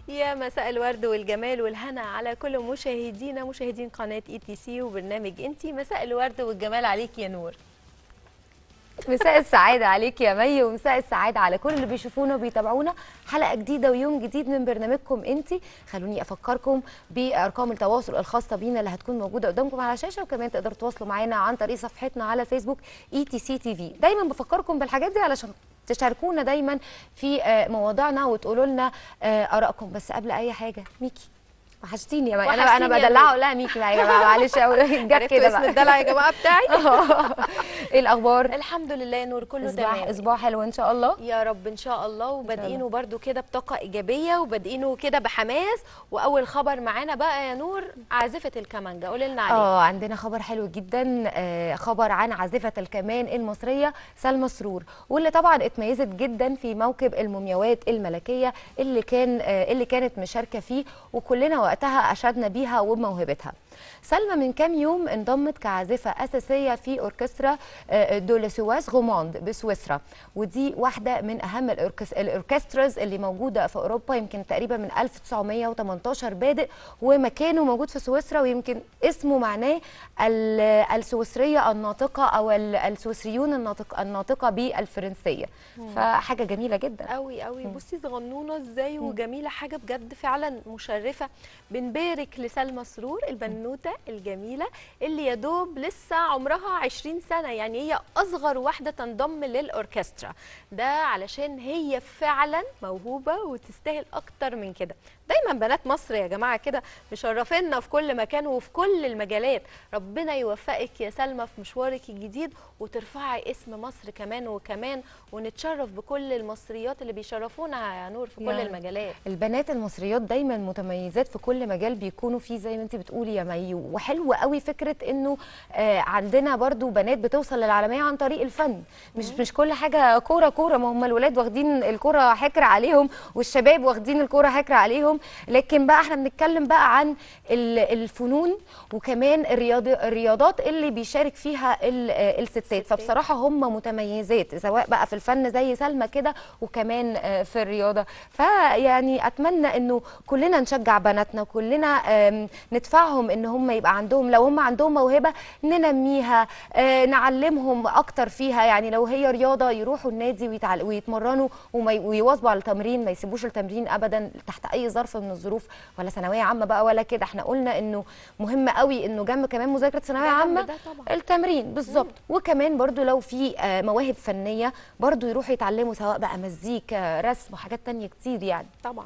يا مساء الورد والجمال والهنا على كل مشاهدينا مشاهدين قناه اي تي سي وبرنامج انتي مساء الورد والجمال عليك يا نور مساء السعادة عليك يا مي ومساء السعادة على كل اللي بيشوفونا وبيتابعونا حلقة جديدة ويوم جديد من برنامجكم انتي خلوني افكركم بارقام التواصل الخاصة بينا اللي هتكون موجودة قدامكم على الشاشة وكمان تقدروا تتواصلوا معانا عن طريق صفحتنا على فيسبوك اي تي سي تي في دايما بفكركم بالحاجات دي علشان تشاركونا دايما في آه، مواضيعنا وتقولوا لنا آه، ارائكم بس قبل اي حاجة ميكي وحشتيني يا مي انا وحشتيني انا يا بدلعه مي. لا ميكي بقى يا جماعه معلش قوي جت عرفتوا كده اسم بقى الدلع يا جماعه بتاعي ايه الاخبار الحمد لله يا نور كله اسبوع تمام اسبوع حلو ان شاء الله يا رب ان شاء الله وبادئينه برده كده بطاقه ايجابيه وبادئينه كده بحماس واول خبر معانا بقى يا نور عازفه الكمانجا قولي لنا عليه اه عندنا خبر حلو جدا آه خبر عن عازفه الكمان المصريه سلمى سرور واللي طبعا اتميزت جدا في موكب المومياوات الملكيه اللي كان آه اللي كانت مشاركه فيه وكلنا وقتها اشدنا بيها وبموهبتها سلمى من كام يوم انضمت كعازفه اساسيه في اوركسترا آه، دولسواس غوماند بسويسرا ودي واحده من اهم الأوركس- الاوركستراز اللي موجوده في اوروبا يمكن تقريبا من 1918 بادئ ومكانه موجود في سويسرا ويمكن اسمه معناه ال- السويسريه الناطقه او ال- السويسريون الناطق الناطقه بالفرنسيه فحاجه جميله جدا قوي قوي بصي صغنونه ازاي وجميله حاجه بجد فعلا مشرفه بنبارك لسلمى سرور البنوته الجميله اللي يا دوب لسه عمرها 20 سنه يعني هي اصغر واحده تنضم للاوركسترا ده علشان هي فعلا موهوبه وتستاهل اكتر من كده دايما بنات مصر يا جماعه كده مشرفينا في كل مكان وفي كل المجالات ربنا يوفقك يا سلمى في مشوارك الجديد وترفعي اسم مصر كمان وكمان ونتشرف بكل المصريات اللي بيشرفونا يا نور في كل يا المجالات البنات المصريات دايما متميزات في كل مجال بيكونوا فيه زي ما انت بتقولي يا مي وحلو قوي فكره انه آه عندنا برضو بنات بتوصل للعالميه عن طريق الفن مش مش كل حاجه كوره كوره ما هم الولاد واخدين الكوره حكر عليهم والشباب واخدين الكوره حكر عليهم لكن بقى احنا بنتكلم بقى عن ال- الفنون وكمان الرياض الرياضات اللي بيشارك فيها ال- آه، الستات الستات. فبصراحه هم متميزات سواء بقى في الفن زي سلمى كده وكمان آه، في الرياضه فيعني اتمنى انه كلنا نشجع بناتنا وكلنا آم، ندفعهم ان هم يبقى عندهم لو هم عندهم موهبه ننميها آه، نعلمهم اكتر فيها يعني لو هي رياضه يروحوا النادي ويتعل- ويتمرنوا وما ي- ويواظبوا على التمرين ما يسيبوش التمرين ابدا تحت اي ظرف من الظروف ولا ثانويه عامه بقى ولا كده احنا قلنا انه مهم قوي انه جنب كمان مذاكره ثانويه ده جنب عامه ده طبعا. التمرين بالظبط وكمان برضو لو في آه، مواهب فنيه برضو يروحوا يتعلموا سواء بقى مزيكا رسم وحاجات تانية كتير يعني طبعا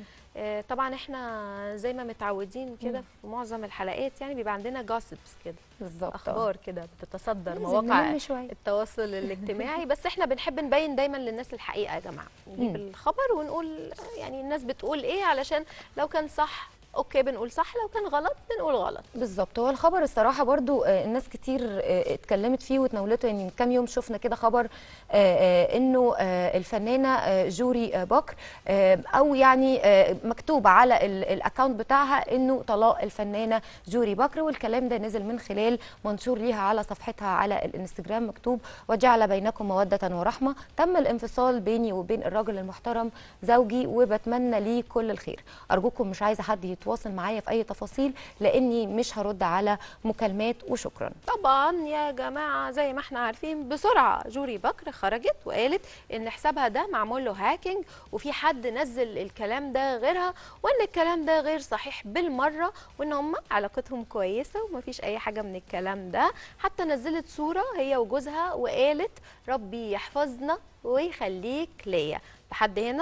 آه، طبعا احنا زي ما متعودين كده في معظم الحلقات يعني بيبقى عندنا جوسبس كده بالظبط اخبار كده بتتصدر لازم مواقع نلم شوية. التواصل الاجتماعي بس احنا بنحب نبين دايما للناس الحقيقه يا جماعه نجيب مم. الخبر ونقول يعني الناس بتقول ايه علشان لو كان صح اوكي بنقول صح لو كان غلط بنقول غلط بالظبط هو الخبر الصراحه برضو آه، الناس كتير آه، اتكلمت فيه وتناولته يعني من كام يوم شفنا كده خبر آه، آه، انه آه، الفنانه آه، جوري آه، بكر آه، او يعني آه، مكتوب على ال- الاكونت بتاعها انه طلاق الفنانه جوري بكر والكلام ده نزل من خلال منشور ليها على صفحتها على الانستجرام مكتوب وجعل بينكم موده ورحمه تم الانفصال بيني وبين الراجل المحترم زوجي وبتمنى ليه كل الخير ارجوكم مش عايزه حد يتواصل معايا في اي تفاصيل لاني مش هرد على مكالمات وشكرا طبعا يا جماعه زي ما احنا عارفين بسرعه جوري بكر خرجت وقالت ان حسابها ده معمول له هاكينج وفي حد نزل الكلام ده غيرها وان الكلام ده غير صحيح بالمره وان هم علاقتهم كويسه ومفيش اي حاجه من الكلام ده حتى نزلت صوره هي وجوزها وقالت ربي يحفظنا ويخليك ليا لحد هنا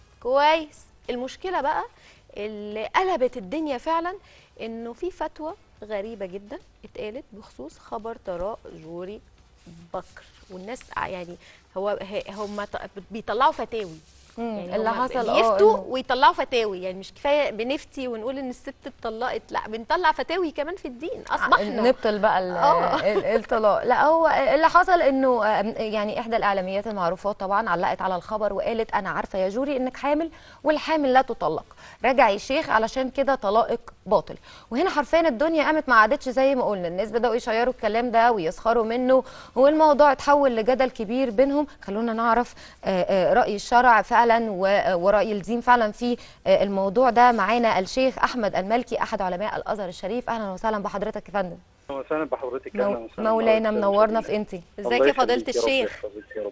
كويس المشكله بقى اللي قلبت الدنيا فعلا انه في فتوى غريبه جدا اتقالت بخصوص خبر طلاق جوري بكر والناس يعني هو ه- هم ط- بيطلعوا فتاوي يعني اللي هما حصل اه يفتوا إنه- ويطلعوا فتاوي يعني مش كفايه بنفتي ونقول ان الست اتطلقت لا بنطلع فتاوي كمان في الدين اصبحنا نبطل بقى ال- آه. ال- الطلاق لا هو اللي حصل انه آم، يعني احدى الاعلاميات المعروفات طبعا علقت على الخبر وقالت انا عارفه يا جوري انك حامل والحامل لا تطلق رجعي يا شيخ علشان كده طلاقك باطل وهنا حرفيا الدنيا قامت ما عادتش زي ما قلنا الناس بداوا يشيروا الكلام ده ويسخروا منه والموضوع اتحول لجدل كبير بينهم خلونا نعرف آه، آه، راي الشرع فعلا فعلا و- ورأي الدين فعلا في آه، الموضوع ده معانا الشيخ أحمد المالكي أحد علماء الأزهر الشريف أهلا وسهلا بحضرتك يا فندم اهلا وسهلا بحضرتك أهلاً مو- وسهلاً مولانا بحضرتك. منورنا في انتي ازيك الله يا فضيله يخليك يا رب الشيخ يحفظك يا رب.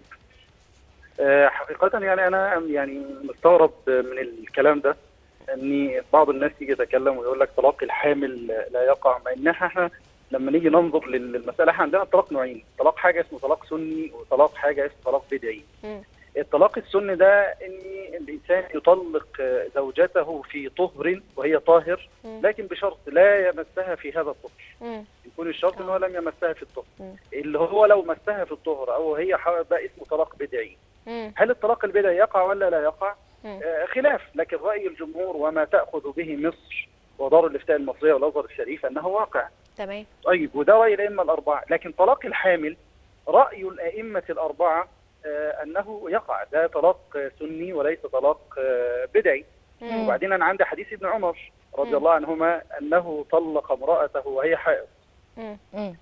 آه، حقيقة يعني أنا يعني مستغرب من الكلام ده إن بعض الناس يجي يتكلم ويقول لك طلاق الحامل لا يقع مع إنها إحنا لما نيجي ننظر للمسألة إحنا عندنا طلاق نوعين، طلاق حاجة اسمه طلاق سني وطلاق حاجة اسمه طلاق بدعي. مم. الطلاق السني ده إن الإنسان يطلق آه، زوجته في طهر وهي طاهر مم. لكن بشرط لا يمسها في هذا الطهر. مم. يكون الشرط ان هو لم يمسها في الطهر مم. اللي هو لو مسها في الطهر او هي ح- ده اسمه طلاق بدعي مم. هل الطلاق البدعي يقع ولا لا يقع مم. آه خلاف لكن راي الجمهور وما تاخذ به مصر ودار الافتاء المصريه والازهر الشريف انه واقع تمام طيب وده راي الائمه الاربعه لكن طلاق الحامل راي الائمه الاربعه آه انه يقع ده طلاق آه، سني وليس طلاق آه، بدعي مم. وبعدين انا عندي حديث ابن عمر رضي مم. الله عنهما انه طلق امراته وهي حائض مم. مم.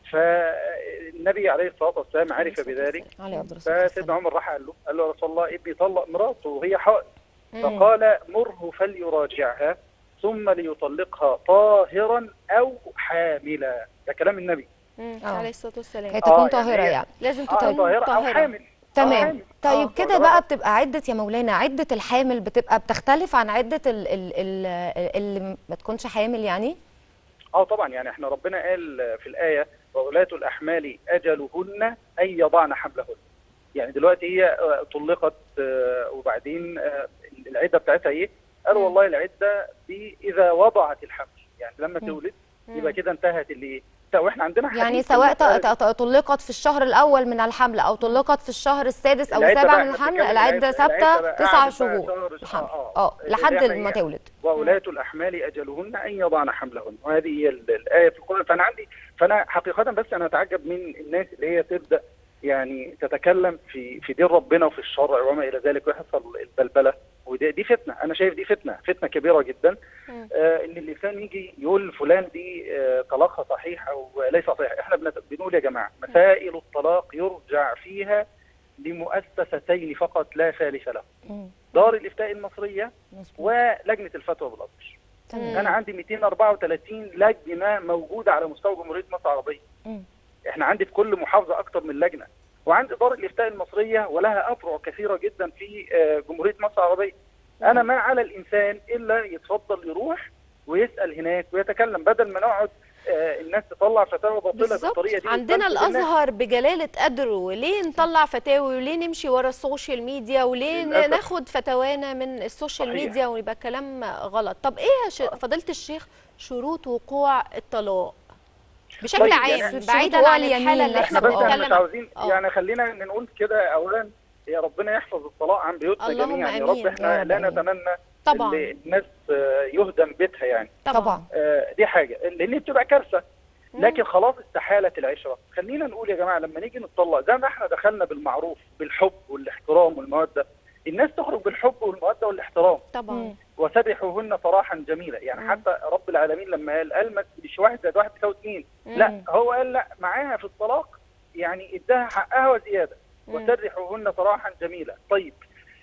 فالنبي عليه الصلاه والسلام عرف بذلك علي عبد الرسول فسيدنا عمر راح قال له قال له يا رسول الله ابني طلق مراته وهي حائض مم. فقال مره فليراجعها ثم ليطلقها طاهرا او حاملا ده كلام النبي مم. آه. عليه الصلاه والسلام كي تكون يعني طاهرة هي- يعني لازم آه تكون طاهره او طاهره حامل آه، تمام حامل. طيب آه، كده طاهرة. بقى بتبقى عدة يا مولانا عدة الحامل بتبقى بتختلف عن عدة ال- ال- ال- اللي ما تكونش حامل يعني اه طبعا يعني احنا ربنا قال في الايه وولاة الاحمال اجلهن ان يضعن حملهن يعني دلوقتي هي آه، طلقت آه، وبعدين آه، العده بتاعتها ايه؟ قالوا مم. والله العده دي اذا وضعت الحمل يعني لما مم. تولد مم. يبقى كده انتهت اللي واحنا عندنا يعني حديث سواء في المسألة ط- ط- طلقت في الشهر الأول من الحمل أو طلقت في الشهر السادس أو العدة السابع بقى من احنا الحمل بنتكلم العدة العدة ثابتة بقى تسع قعدت بقى شهور شهر- الحمل اه اه اللي لحد احنا ما هي- تولد وولاة الأحمال أجلهن أن يضعن حملهن وهذه هي ال- الآية في القرآن فأنا عندي فأنا حقيقة بس أنا أتعجب من الناس اللي هي تبدأ يعني تتكلم في في دين ربنا وفي الشرع وما إلى ذلك ويحصل البلبلة ودي دي فتنة أنا شايف دي فتنة فتنة كبيرة جدا مم. آه إن الإنسان يجي يقول فلان دي آه طلاقها صحيح أو ليس صحيح إحنا بنت- بنقول يا جماعة مسائل الطلاق يرجع فيها لمؤسستين فقط لا ثالث له مم. دار الإفتاء المصرية مظبوط. ولجنة الفتوى بالأزهر تمام. انا عندي 234 لجنه موجوده على مستوى جمهوريه مصر العربيه مم. احنا عندي في كل محافظه اكتر من لجنه وعندي دار الافتاء المصريه ولها افرع كثيره جدا في آه، جمهوريه مصر العربيه انا ما على الانسان الا يتفضل يروح ويسال هناك ويتكلم بدل ما نقعد آه، الناس تطلع فتاوى باطله بالظبط بالطريقه دي عندنا وتنفذ الناس. الازهر بجلاله قدره ليه نطلع فتاوي وليه نمشي ورا السوشيال ميديا وليه ن- للأسف. ناخد فتوانا من السوشيال صحيح. ميديا ويبقى كلام غلط طب ايه يا ش... فضيله الشيخ شروط وقوع الطلاق بشكل طيب، عام يعني شروط بعيدا وقوع عن اليمين الحاله اللي احنا احنا بس احنا مش بنتكلم عاوزين آه. يعني خلينا نقول كده اولا يا ربنا يحفظ الطلاق عن بيوتنا اللهم جميعا يا آمين. رب يا احنا رب لا آمين. نتمنى طبعا اللي الناس آه، يهدم بيتها يعني طبعا آه، دي حاجه لان بتبقى كارثه مم. لكن خلاص استحالت العشره خلينا نقول يا جماعه لما نيجي نتطلق زي ما احنا دخلنا بالمعروف بالحب والاحترام والموده الناس تخرج بالحب والموده والاحترام طبعا مم. وسبحوهن سراحا جميلا يعني مم. حتى رب العالمين لما قال قال ما مش واحد زائد واحد تساوي اثنين مم. لا هو قال لا معاها في الطلاق يعني اداها حقها وزياده مم. وسرحوهن سراحا جميلا طيب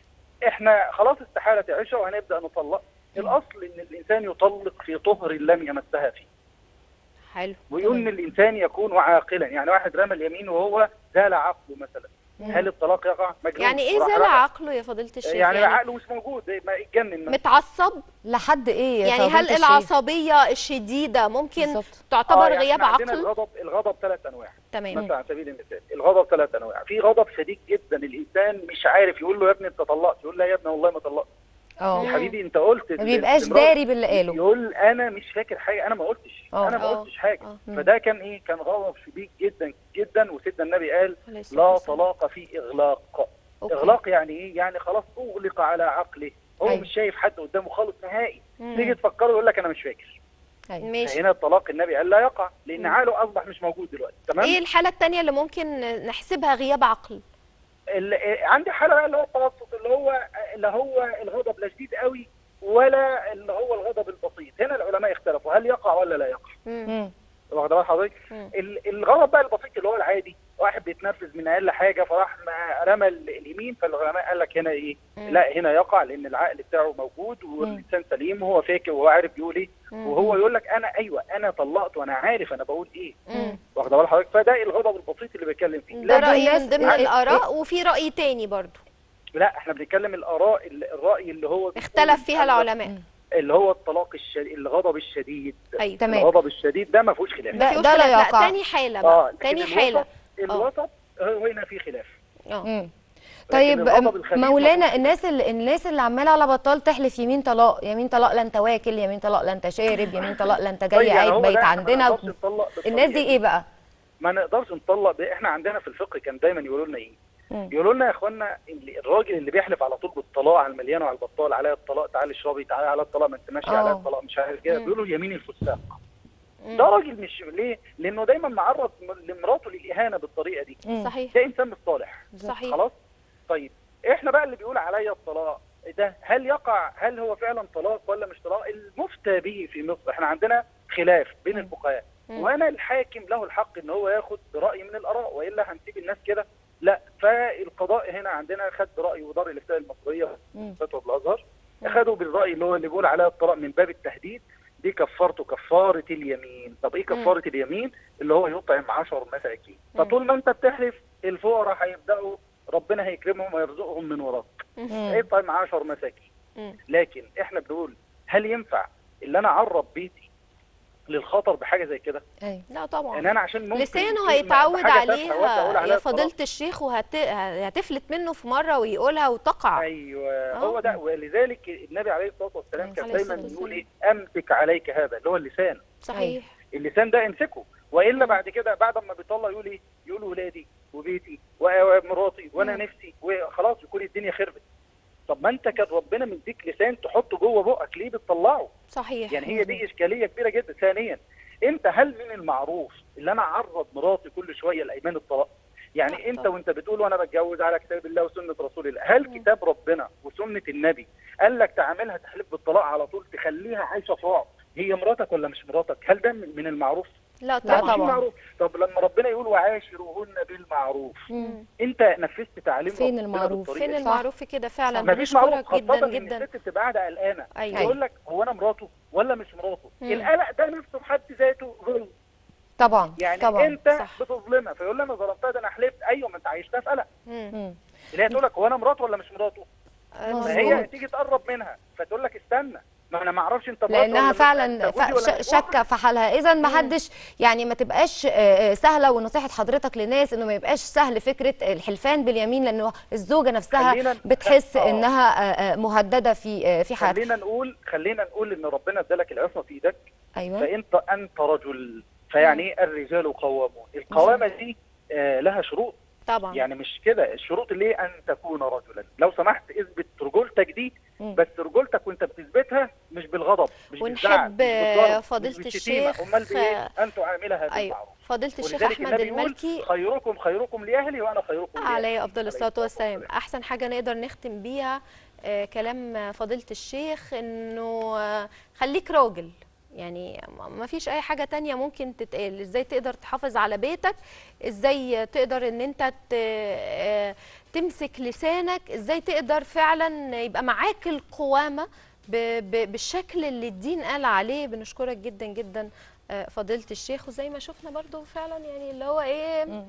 احنا خلاص استحالت العشره وهنبدا نطلق الاصل ان الانسان يطلق في طهر لم يمسها فيه حلو ويقول ان الانسان يكون عاقلا يعني واحد رمى اليمين وهو زال عقله مثلا مم. هل الطلاق يقع مجنون يعني ايه وراح زال رمى. عقله يا فضيله الشيخ يعني, يعني عقله مش موجود ما يتجنن مثلا. متعصب لحد ايه يا يعني فضيلة هل الشيخ؟ العصبيه الشديده ممكن بالظبط. تعتبر آه، يعني غياب إحنا عندنا عقل الغضب الغضب ثلاث انواع تمام مثلا على سبيل المثال الغضب ثلاث انواع في غضب شديد جدا الانسان مش عارف يقول له يا ابني انت طلقت يقول لا يا ابني والله ما طلقت اه يا حبيبي انت قلت ما بيبقاش لمراتك. داري باللي قاله يقول انا مش فاكر حاجه انا ما قلتش آه. انا ما آه. قلتش حاجه آه. مم. فده كان ايه كان غضب شديد جدا جدا وسيدنا النبي قال عليه الصلاة لا والسلام. طلاق في اغلاق أوكي. اغلاق يعني ايه يعني خلاص اغلق على عقله هو أيوة. مش شايف حد قدامه خالص نهائي مم. تيجي تفكره يقول لك انا مش فاكر أيوة. ماشي هنا الطلاق النبي قال لا يقع لان مم. عقله اصبح مش موجود دلوقتي تمام ايه الحاله الثانيه اللي ممكن نحسبها غياب عقل ال- عندي حاله بقى اللي هو التوسط اللي هو اللي هو الغضب لا شديد قوي ولا اللي هو الغضب البسيط هنا العلماء اختلفوا هل يقع ولا لا يقع مم. مم. واخد بال حضرتك مم. ال- الغضب بقى البسيط اللي هو العادي واحد بيتنفذ من اقل حاجه فراح ما- رمى ال- اليمين فالعلماء قال لك هنا ايه مم. لا هنا يقع لان العقل بتاعه موجود واللسان سليم وهو فاكر وهو عارف بيقول ايه وهو يقول لك انا ايوه انا طلقت وانا عارف انا بقول ايه مم. واخده بال حضرتك فده الغضب البسيط اللي بتكلم فيه ده لا دول رأي ناس- من ضمن إيه- الآراء وفي رأي تاني برضو لا احنا بنتكلم الاراء ال- الراي اللي هو اختلف فيها العلماء اللي هو الطلاق الشديد الغضب الشديد أيوة تمام. الغضب الشديد ده ما فيهوش خلاف ده- مفيهوش ده لا خلاف. يقع. تاني حالة اه بقى لكن تاني الوسط- حالة الوسط هو هنا في خلاف اه مم. لكن طيب الغضب الخفيف مولانا مفهوش. الناس اللي الناس اللي عماله على بطال تحلف يمين طلاق يمين طلاق لا انت واكل يمين طلاق لا انت شارب يمين طلاق لا انت طيب جاي يعني قاعد هو بايت ده ما عندنا نقدرش نطلق بالطريقة الناس دي ايه بقى ما نقدرش نطلق ب... احنا عندنا في الفقه كان دايما يقولوا لنا ايه مم. يقولوا لنا يا اخوانا اللي- الراجل اللي بيحلف على طول بالطلاق على المليان وعلى البطال عليا الطلاق تعالي اشربي تعالي على الطلاق ما انت ماشي آه. عليا الطلاق مش عارف كده مم. بيقولوا يمين الفساق مم. ده راجل مش ليه؟ لانه دايما معرض م- لمراته للاهانه بالطريقه دي مم. صحيح ده انسان مش صالح صحيح خلاص طيب احنا بقى اللي بيقول عليا الطلاق ده هل يقع هل هو فعلا طلاق ولا مش طلاق المفتى به في مصر احنا عندنا خلاف بين مم. الفقهاء مم. وانا الحاكم له الحق ان هو ياخد براي من الاراء والا هنسيب الناس كده لا فالقضاء هنا عندنا خد براي ودار الافتاء المصريه مم. فتوى الازهر مم. اخذوا بالراي اللي هو اللي بيقول عليها الطلاق من باب التهديد دي كفارته كفاره اليمين طب ايه مم. كفاره اليمين اللي هو يطعم 10 مساكين مم. فطول ما انت بتحلف الفقراء هيبداوا ربنا هيكرمهم ويرزقهم من وراك مم. يطعم 10 مساكين مم. لكن احنا بنقول هل ينفع اللي انا اعرض بيتي للخطر بحاجه زي كده ايوه لا طبعا يعني انا عشان ممكن لسانه كلمة هيتعود بحاجة تافهة وأبدأ أقول عليها عليها يا الطلاق. فضيلة الشيخ وهت... هتفلت منه في مرة ويقولها وتقع ايوه آه. هو ده ولذلك النبي عليه الصلاه والسلام كان عليه دايما الصلاة بيقول ايه والسلام. امسك عليك هذا اللي هو اللسان صحيح اللسان ده امسكه والا بعد كده بعد ما بيطلع يقول ايه يقول ولادي وبيتي و- ومراتي وانا مم. نفسي وخلاص يكون الدنيا خربت طب ما انت كان ربنا مديك لسان تحطه جوه بقك ليه بتطلعه صحيح يعني هي دي اشكاليه كبيره جدا ثانيا انت هل من المعروف اللي انا اعرض مراتي كل شويه لايمان الطلاق يعني لا انت طبعا. وانت بتقول وانا بتجوز على كتاب الله وسنه رسول الله هل كتاب ربنا وسنه النبي قال لك تعاملها تحلف بالطلاق على طول تخليها عايشه في رعب هي مراتك ولا مش مراتك هل ده من من المعروف لا لا لا، طبعا مش طبعا. معروف طب لما ربنا يقول وعاشروهن بالمعروف مم. انت نفذت تعليم فين ربنا المعروف؟ بالطريقة فين دي؟ المعروف في كده فعلا مفيش معروف بنشكرك خاصة جدا ان جدا الست بتبقى قاعدة قلقانة أيوة. يقول لك هو انا مراته ولا مش مراته مم. القلق ده نفسه في حد ذاته ظلم طبعا يعني طبعا انت صح. بتظلمها فيقول لها انا ظلمتها ده انا حلفت ايوه ما انت عايشتها في قلق مم. مم. اللي هي تقول لك هو انا مراته ولا مش مراته آه، مظبوط. فهي مظبوط. تيجي تقرب منها فتقول لك استنى ما انا ما اعرفش انت مراتي لانها ولا مش- فعلا انت ف- جوزي ولا ش- مش شاكه في حالها اذا ما حدش يعني ما تبقاش آه، آه، سهله ونصيحه حضرتك للناس انه ما يبقاش سهل فكره الحلفان باليمين لانه الزوجه نفسها خلينا- بتحس آه. انها آه، آه، مهدده في آه، في حياتها خلينا نقول خلينا نقول ان ربنا ادالك العصمه في ايدك ايوه فانت انت رجل فيعني ايه الرجال قوامون القوامه دي آه لها شروط طبعا يعني مش كده الشروط اللي هي ان تكون رجلا لو سمحت اثبت رجولتك دي مم. بس رجولتك وانت بتثبتها مش بالغضب مش ونحب بالزعل مش بالضرب فضيلة مش بالشتيمة. الشيخ، امال بايه ان تعاملها ايوه بالمعروف فضيلة الشيخ ولذلك احمد النبي يقول المالكي خيركم خيركم لاهلي وانا خيركم لأهلي. عليه افضل الصلاه عليه والسلام احسن حاجه نقدر نختم بيها آه، كلام فضيله الشيخ انه آه، خليك راجل يعني ما فيش اي حاجه تانية ممكن تتقال ازاي تقدر تحافظ على بيتك ازاي تقدر ان انت ت- آه، تمسك لسانك ازاي تقدر فعلا يبقى معاك القوامه ب- ب- بالشكل اللي الدين قال عليه بنشكرك جدا جدا آه، فضيله الشيخ وزي ما شفنا برضو فعلا يعني اللي هو ايه مم.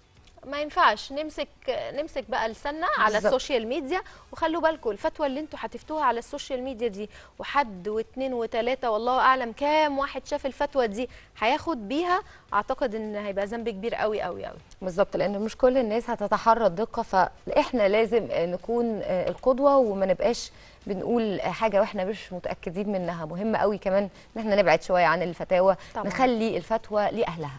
ما ينفعش نمسك نمسك بقى لساننا على بالظبط. السوشيال ميديا وخلوا بالكم الفتوى اللي انتوا هتفتوها على السوشيال ميديا دي وحد واثنين وثلاثه والله اعلم كام واحد شاف الفتوى دي هياخد بيها اعتقد ان هيبقى ذنب كبير قوي قوي قوي بالظبط لان مش كل الناس هتتحرى الدقه فاحنا لازم آه، نكون آه، القدوه وما نبقاش بنقول حاجه واحنا مش متاكدين منها مهم قوي كمان ان احنا نبعد شويه عن الفتاوى طبعاً. نخلي الفتوى لاهلها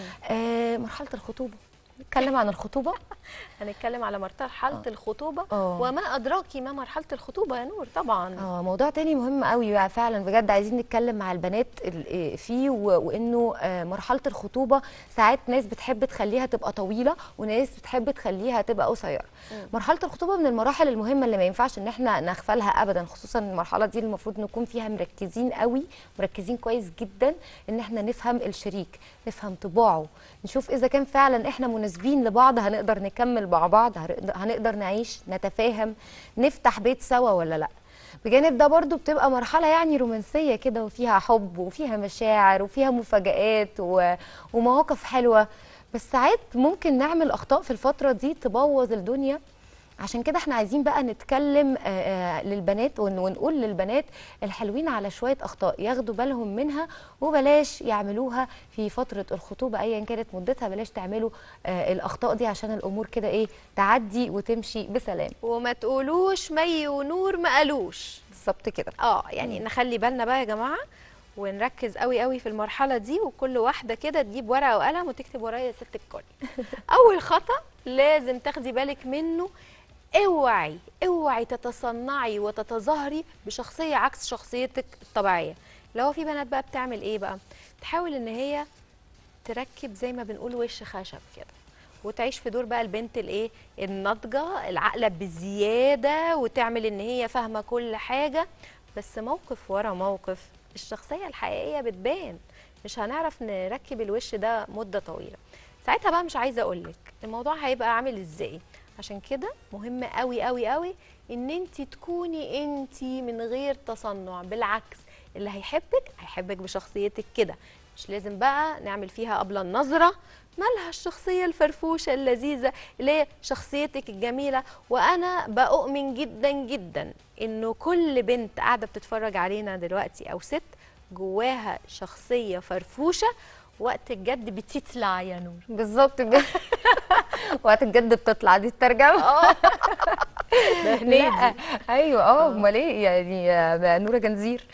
آه مرحله الخطوبه نتكلم عن الخطوبه هنتكلم على مرحله الخطوبه آه. وما ادراكي ما مرحله الخطوبه يا نور طبعا اه موضوع تاني مهم قوي بقى فعلا بجد عايزين نتكلم مع البنات ال- إيه فيه و- وانه آه، مرحله الخطوبه ساعات ناس بتحب تخليها تبقى طويله وناس بتحب تخليها تبقى قصيره مرحله الخطوبه من المراحل المهمه اللي ما ينفعش ان احنا نغفلها ابدا خصوصا المرحله دي المفروض نكون فيها مركزين قوي مركزين كويس جدا ان احنا نفهم الشريك نفهم طباعه نشوف اذا كان فعلا احنا مناسبين لبعض هنقدر نكمل مع بعض هنقدر- هنقدر نعيش نتفاهم نفتح بيت سوا ولا لا بجانب ده برضو بتبقى مرحلة يعني رومانسية كده وفيها حب وفيها مشاعر وفيها مفاجآت و... ومواقف حلوة بس ساعات ممكن نعمل أخطاء في الفترة دي تبوظ الدنيا عشان كده احنا عايزين بقى نتكلم آه، آه، للبنات ون- ونقول للبنات الحلوين على شوية أخطاء ياخدوا بالهم منها وبلاش يعملوها في فترة الخطوبة أيا كانت مدتها بلاش تعملوا آه، الأخطاء دي عشان الأمور كده إيه تعدي وتمشي بسلام وما تقولوش مي ونور ما قالوش بالظبط كده اه يعني نخلي بالنا بقى يا جماعه ونركز قوي قوي في المرحله دي وكل واحده كده تجيب ورقه وقلم وتكتب ورايا ست الكل اول خطا لازم تاخدي بالك منه اوعي اوعي تتصنعي وتتظاهري بشخصيه عكس شخصيتك الطبيعيه لو في بنات بقى بتعمل ايه بقى تحاول ان هي تركب زي ما بنقول وش خشب كده وتعيش في دور بقى البنت الايه الناضجه العاقله بزياده وتعمل ان هي فاهمه كل حاجه بس موقف ورا موقف الشخصيه الحقيقيه بتبان مش هنعرف نركب الوش ده مده طويله ساعتها بقى مش عايزه اقولك الموضوع هيبقى عامل ازاي عشان كده مهم قوي قوي قوي ان انت تكوني انت من غير تصنع بالعكس اللي هيحبك هيحبك بشخصيتك كده مش لازم بقى نعمل فيها قبل النظرة مالها الشخصية الفرفوشة اللذيذة اللي هي شخصيتك الجميلة وأنا بأؤمن جدا جدا إنه كل بنت قاعدة بتتفرج علينا دلوقتي أو ست جواها شخصية فرفوشة وقت الجد بتطلع يا نور بالظبط ب- وقت الجد بتطلع دي الترجمه ده لا ايوه اه امال ايه يعني آه، نوره جنزير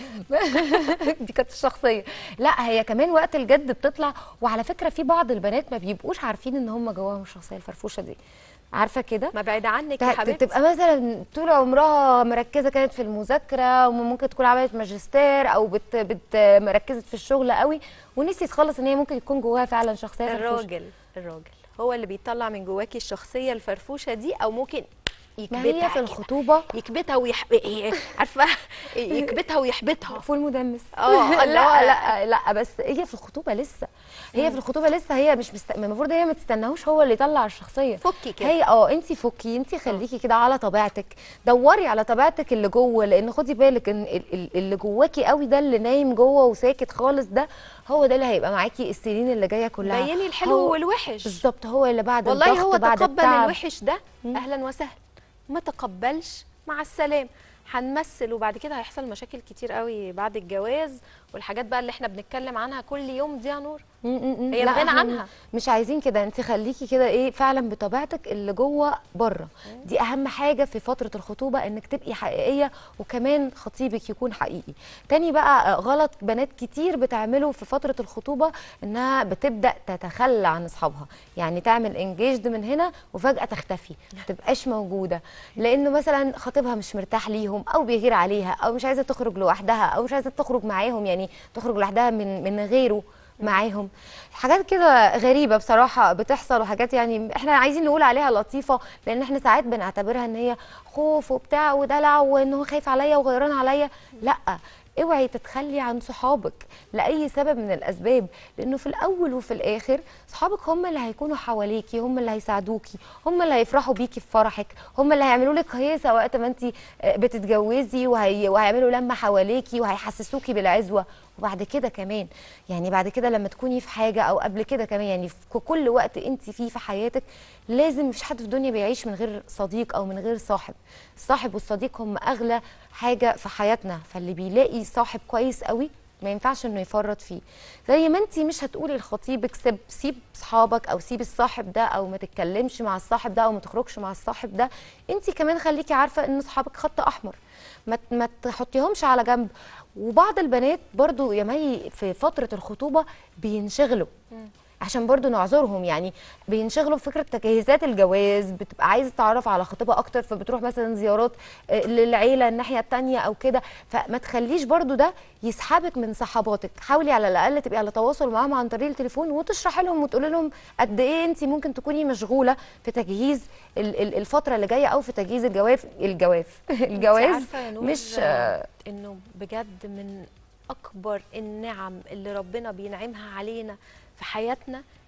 دي كانت الشخصيه لا هي كمان وقت الجد بتطلع وعلى فكره في بعض البنات ما بيبقوش عارفين ان هم جواهم الشخصيه الفرفوشه دي عارفه كده ما بعيد عنك يا ت- حبيبتي تبقى مثلا طول عمرها مركزه كانت في المذاكره وممكن تكون عملت ماجستير او بت بت مركزت في الشغل قوي ونسيت خالص ان هي ممكن يكون جواها فعلا شخصيه فرفوشة. الراجل الراجل هو اللي بيطلع من جواكي الشخصية الفرفوشة دي أو ممكن ما يكبتها هي في كده. الخطوبه يكبتها ويح... إيه، عارفه يكبتها ويحبطها فول مدمس اه اللي هو- لا لا لا بس هي في الخطوبه لسه هي في الخطوبه لسه هي مش مست... المفروض هي ما تستناهوش هو اللي يطلع الشخصيه فكي كده هي اه انت فكي انت خليكي كده على طبيعتك دوري على طبيعتك اللي جوه لان خدي بالك ان ال- ال- اللي جواكي قوي ده اللي نايم جوه وساكت خالص ده هو ده اللي هيبقى معاكي السنين اللي جايه كلها بيني الحلو هو- والوحش بالظبط هو اللي بعد والله الضغط هو بعد تقبل التعب. الوحش ده اهلا وسهلا ما تقبلش مع السلام هنمثل وبعد كده هيحصل مشاكل كتير قوي بعد الجواز والحاجات بقى اللي احنا بنتكلم عنها كل يوم دي يا نور م- م- م. هي لا، الغنى احنا عنها. مش عايزين كده انت خليكي كده ايه فعلا بطبيعتك اللي جوه بره دي اهم حاجه في فتره الخطوبه انك تبقي حقيقيه وكمان خطيبك يكون حقيقي تاني بقى آه، غلط بنات كتير بتعمله في فتره الخطوبه انها بتبدا تتخلى عن اصحابها يعني تعمل انجيجد من هنا وفجاه تختفي ما تبقاش موجوده لانه مثلا خطيبها مش مرتاح ليهم او بيغير عليها او مش عايزه تخرج لوحدها او مش عايزه تخرج معاهم يعني تخرج لوحدها من من غيره معاهم حاجات كده غريبه بصراحه بتحصل وحاجات يعني احنا عايزين نقول عليها لطيفه لان احنا ساعات بنعتبرها ان هي خوف وبتاع ودلع وان هو خايف عليا وغيران عليا لا اوعي تتخلي عن صحابك لاي سبب من الاسباب لانه في الاول وفي الاخر صحابك هم اللي هيكونوا حواليكي هم اللي هيساعدوكي هم اللي هيفرحوا بيكي في فرحك هم اللي هيعملوا لك هيصه وقت ما انت بتتجوزي وهي وهيعملوا لمه حواليكي وهيحسسوكي بالعزوه وبعد كده كمان يعني بعد كده لما تكوني في حاجه او قبل كده كمان يعني في كل وقت انت فيه في حياتك لازم مفيش حد في الدنيا بيعيش من غير صديق او من غير صاحب الصاحب والصديق هم اغلى حاجه في حياتنا فاللي بيلاقي صاحب كويس قوي ما ينفعش انه يفرط فيه زي ما انت مش هتقولي لخطيبك سيب سيب صحابك او سيب الصاحب ده او ما تتكلمش مع الصاحب ده او ما تخرجش مع الصاحب ده انت كمان خليكي عارفه ان صحابك خط احمر ما ت- ما تحطيهمش على جنب وبعض البنات برضو يا مي في فتره الخطوبه بينشغلوا عشان برضو نعذرهم يعني بينشغلوا في فكره تجهيزات الجواز بتبقى عايزه تتعرف على خطيبها اكتر فبتروح مثلا زيارات آه، للعيله الناحيه التانية او كده فما تخليش برضو ده يسحبك من صحباتك حاولي على الاقل تبقي على تواصل معاهم عن طريق التليفون وتشرحي لهم وتقولي لهم قد ايه انت ممكن تكوني مشغوله في تجهيز ال- ال- الفتره اللي جايه او في تجهيز الجواز الجواز انت الجواز عارفة يا نور مش آه، انه بجد من اكبر النعم اللي ربنا بينعمها علينا في حياتنا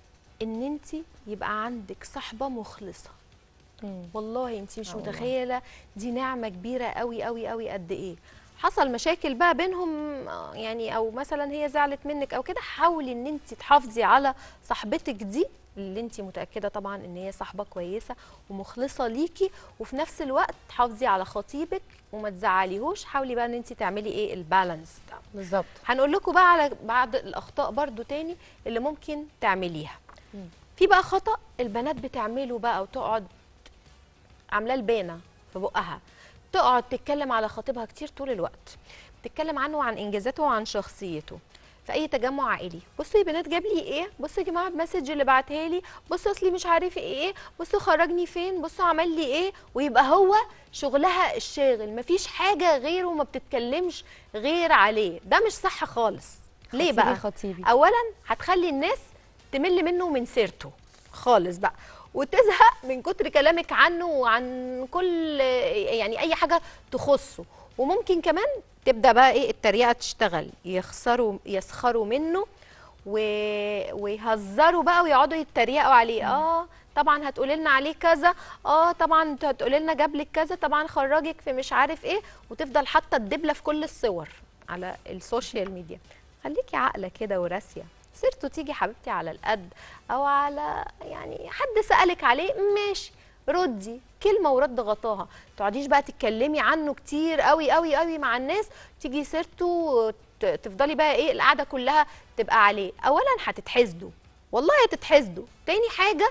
ان انت يبقى عندك صحبه مخلصه مم. والله انت مش آه والله. متخيله دي نعمه كبيره قوي قوي قوي قد ايه حصل مشاكل بقى بينهم آه، يعني او مثلا هي زعلت منك او كده حاولي ان انت تحافظي على صاحبتك دي اللي انت متاكده طبعا ان هي صاحبه كويسه ومخلصه ليكي وفي نفس الوقت تحافظي على خطيبك وما تزعليهوش حاولي بقى ان انت تعملي ايه البالانس ده بالظبط هنقول لكم بقى على بعض الاخطاء برضو تاني اللي ممكن تعمليها مم. في بقى خطا البنات بتعمله بقى وتقعد عاملاه البانه في بقها تقعد تتكلم على خطيبها كتير طول الوقت تتكلم عنه وعن انجازاته وعن شخصيته في اي تجمع عائلي بصوا يا بنات جاب لي ايه بصوا يا جماعه المسج اللي بعتها لي بصوا اصلي مش عارف ايه بصوا خرجني فين بصوا عمل لي ايه ويبقى هو شغلها الشاغل مفيش حاجه غيره ما بتتكلمش غير عليه ده مش صح خالص ليه خطيبي بقى خطيبي اولا هتخلي الناس تمل منه ومن سيرته خالص بقى وتزهق من كتر كلامك عنه وعن كل يعني اي حاجه تخصه وممكن كمان تبدا بقى ايه التريقه تشتغل يخسروا يسخروا منه و... ويهزروا بقى ويقعدوا يتريقوا عليه اه طبعا هتقولي لنا عليه كذا اه طبعا هتقولي لنا جاب لك كذا طبعا خرجك في مش عارف ايه وتفضل حاطه الدبله في كل الصور على السوشيال ميديا خليكي عاقله كده وراسيه سيرته تيجي حبيبتي على القد او على يعني حد سالك عليه ماشي ردي كلمه ورد غطاها تقعديش بقى تتكلمي عنه كتير قوي قوي قوي مع الناس تيجي سيرته ت- تفضلي بقى ايه القعده كلها تبقى عليه اولا هتتحسدوا والله هتتحسدوا تاني حاجه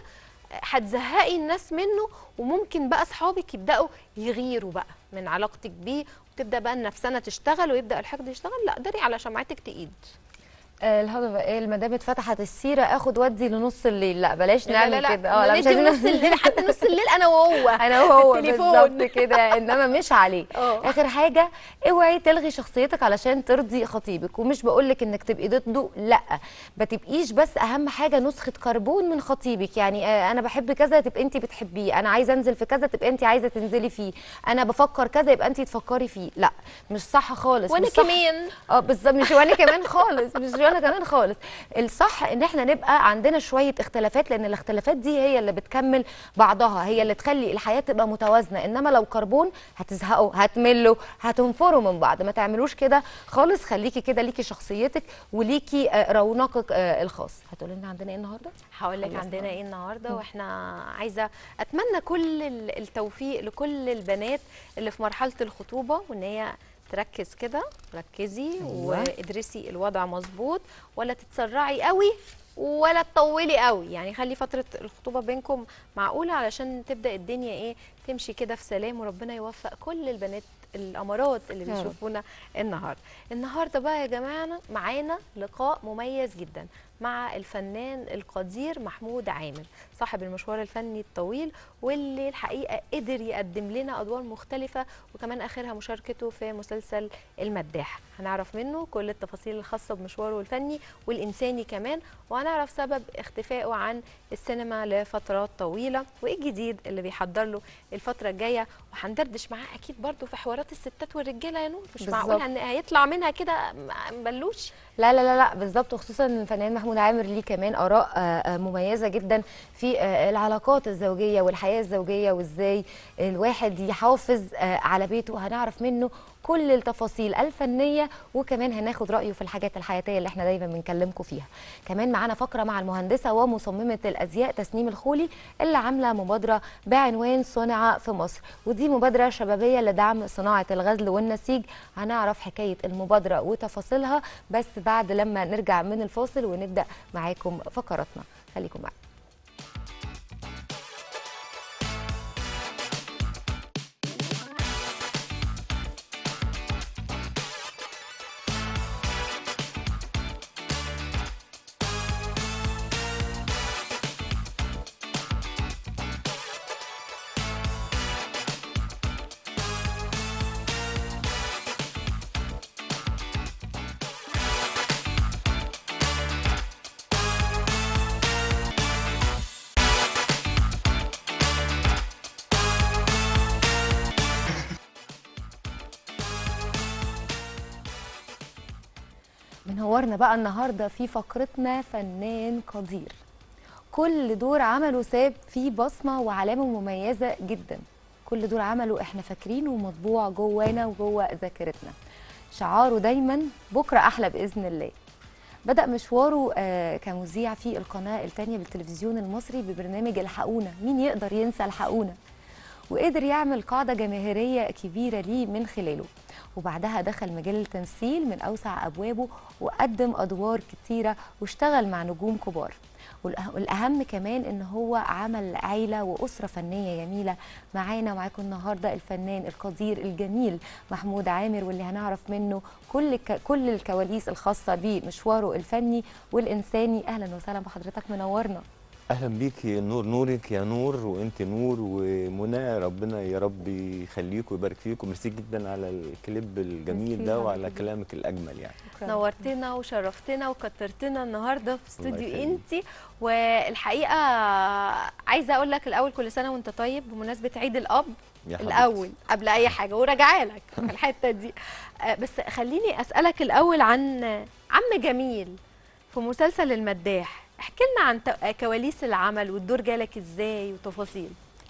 هتزهقي الناس منه وممكن بقى اصحابك يبداوا يغيروا بقى من علاقتك بيه وتبدا بقى النفسنه تشتغل ويبدا الحقد يشتغل لا داري على شمعتك تقيد آه، الهضبه ايه المدام اتفتحت السيره اخد ودي لنص الليل لا بلاش لا نعمل لا لا كده اه لا مش ندي عايزين نص الليل حتى نص الليل انا وهو انا وهو التليفون. بالظبط كده انما مش عليه اه. اخر حاجه اوعي تلغي شخصيتك علشان ترضي خطيبك ومش بقول لك انك تبقي ضده لا ما تبقيش بس اهم حاجه نسخه كربون من خطيبك يعني آه، انا بحب كذا تبقى انت بتحبيه انا عايزه انزل في كذا تبقى انت عايزه تنزلي فيه انا بفكر كذا يبقى انت تفكري فيه لا مش صح خالص وانا مش صح كمان اه بالظبط مش وانا كمان خالص مش وانا كمان خالص الصح ان احنا نبقى عندنا شويه اختلافات لان الاختلافات دي هي اللي بتكمل بعضها هي اللي تخلي الحياه تبقى متوازنه انما لو كربون هتزهقوا هتملوا هتنفروا من بعض ما تعملوش كده خالص خليكي كده ليكي شخصيتك وليكي آه، رونقك آه، الخاص هتقولي لنا عندنا ايه النهارده هقول لك خلصنا. عندنا ايه النهارده واحنا عايزه اتمنى كل ال- التوفيق لكل البنات اللي في مرحله الخطوبه وان هي تركز كده ركزي أيوة. وادرسي الوضع مظبوط ولا تتسرعي قوي ولا تطولي قوي يعني خلي فتره الخطوبه بينكم معقوله علشان تبدا الدنيا ايه تمشي كده في سلام وربنا يوفق كل البنات الامارات اللي يا رب. بيشوفونا النهارده النهارده بقى يا جماعه معانا لقاء مميز جدا مع الفنان القدير محمود عامر صاحب المشوار الفني الطويل واللي الحقيقه قدر يقدم لنا ادوار مختلفه وكمان اخرها مشاركته في مسلسل المداح هنعرف منه كل التفاصيل الخاصه بمشواره الفني والانساني كمان وهنعرف سبب اختفائه عن السينما لفترات طويله وايه الجديد اللي بيحضر له الفتره الجايه وهندردش معاه اكيد برضو في حوارات الستات والرجاله يا نور مش بالظبط. معقول هن- هيطلع منها كده مبلوش لا لا لا لا بالظبط وخصوصا إن الفنان محمود عامر ليه كمان اراء آه، آه، مميزه جدا في آه، العلاقات الزوجيه والحياه الزوجيه وازاي الواحد يحافظ آه، على بيته هنعرف منه كل التفاصيل الفنيه وكمان هناخد رايه في الحاجات الحياتيه اللي احنا دايما بنكلمكم فيها كمان معانا فقره مع المهندسه ومصممه الازياء تسنيم الخولي اللي عامله مبادره بعنوان صنع في مصر ودي مبادره شبابيه لدعم صناعه الغزل والنسيج هنعرف حكايه المبادره وتفاصيلها بس بعد لما نرجع من الفاصل ونبدا معاكم فقراتنا خليكم معانا منورنا بقى النهارده في فقرتنا فنان قدير كل دور عمله ساب فيه بصمه وعلامه مميزه جدا كل دور عمله احنا فاكرينه ومطبوع جوانا وجوه ذاكرتنا شعاره دايما بكره احلى باذن الله بدأ مشواره آه، كمذيع في القناة الثانية بالتلفزيون المصري ببرنامج الحقونا مين يقدر ينسى الحقونا وقدر يعمل قاعدة جماهيرية كبيرة ليه من خلاله وبعدها دخل مجال التمثيل من أوسع أبوابه وقدم أدوار كتيرة واشتغل مع نجوم كبار والأه- والأهم كمان إن هو عمل عيلة وأسرة فنية جميلة معانا ومعاكم النهاردة الفنان القدير الجميل محمود عامر واللي هنعرف منه كل ك... كل الكواليس الخاصة بمشواره الفني والإنساني أهلا وسهلا بحضرتك منورنا اهلا بيك يا نور نورك يا نور وانت نور ومنى ربنا يا رب يخليك ويبارك فيك وميرسي جدا على الكليب الجميل ميرسي ده يا وعلى حبيبي. كلامك الاجمل يعني نورتنا وشرفتنا وكترتنا النهارده في استوديو يخليك. انتي والحقيقه عايزه اقول لك الاول كل سنه وانت طيب بمناسبه عيد الاب يا حبيبتي. الاول قبل اي حاجه وراجعه لك في الحته دي آه، بس خليني اسالك الاول عن عم جميل في مسلسل المداح احكي لنا عن ت- كواليس العمل والدور جالك ازاي وتفاصيل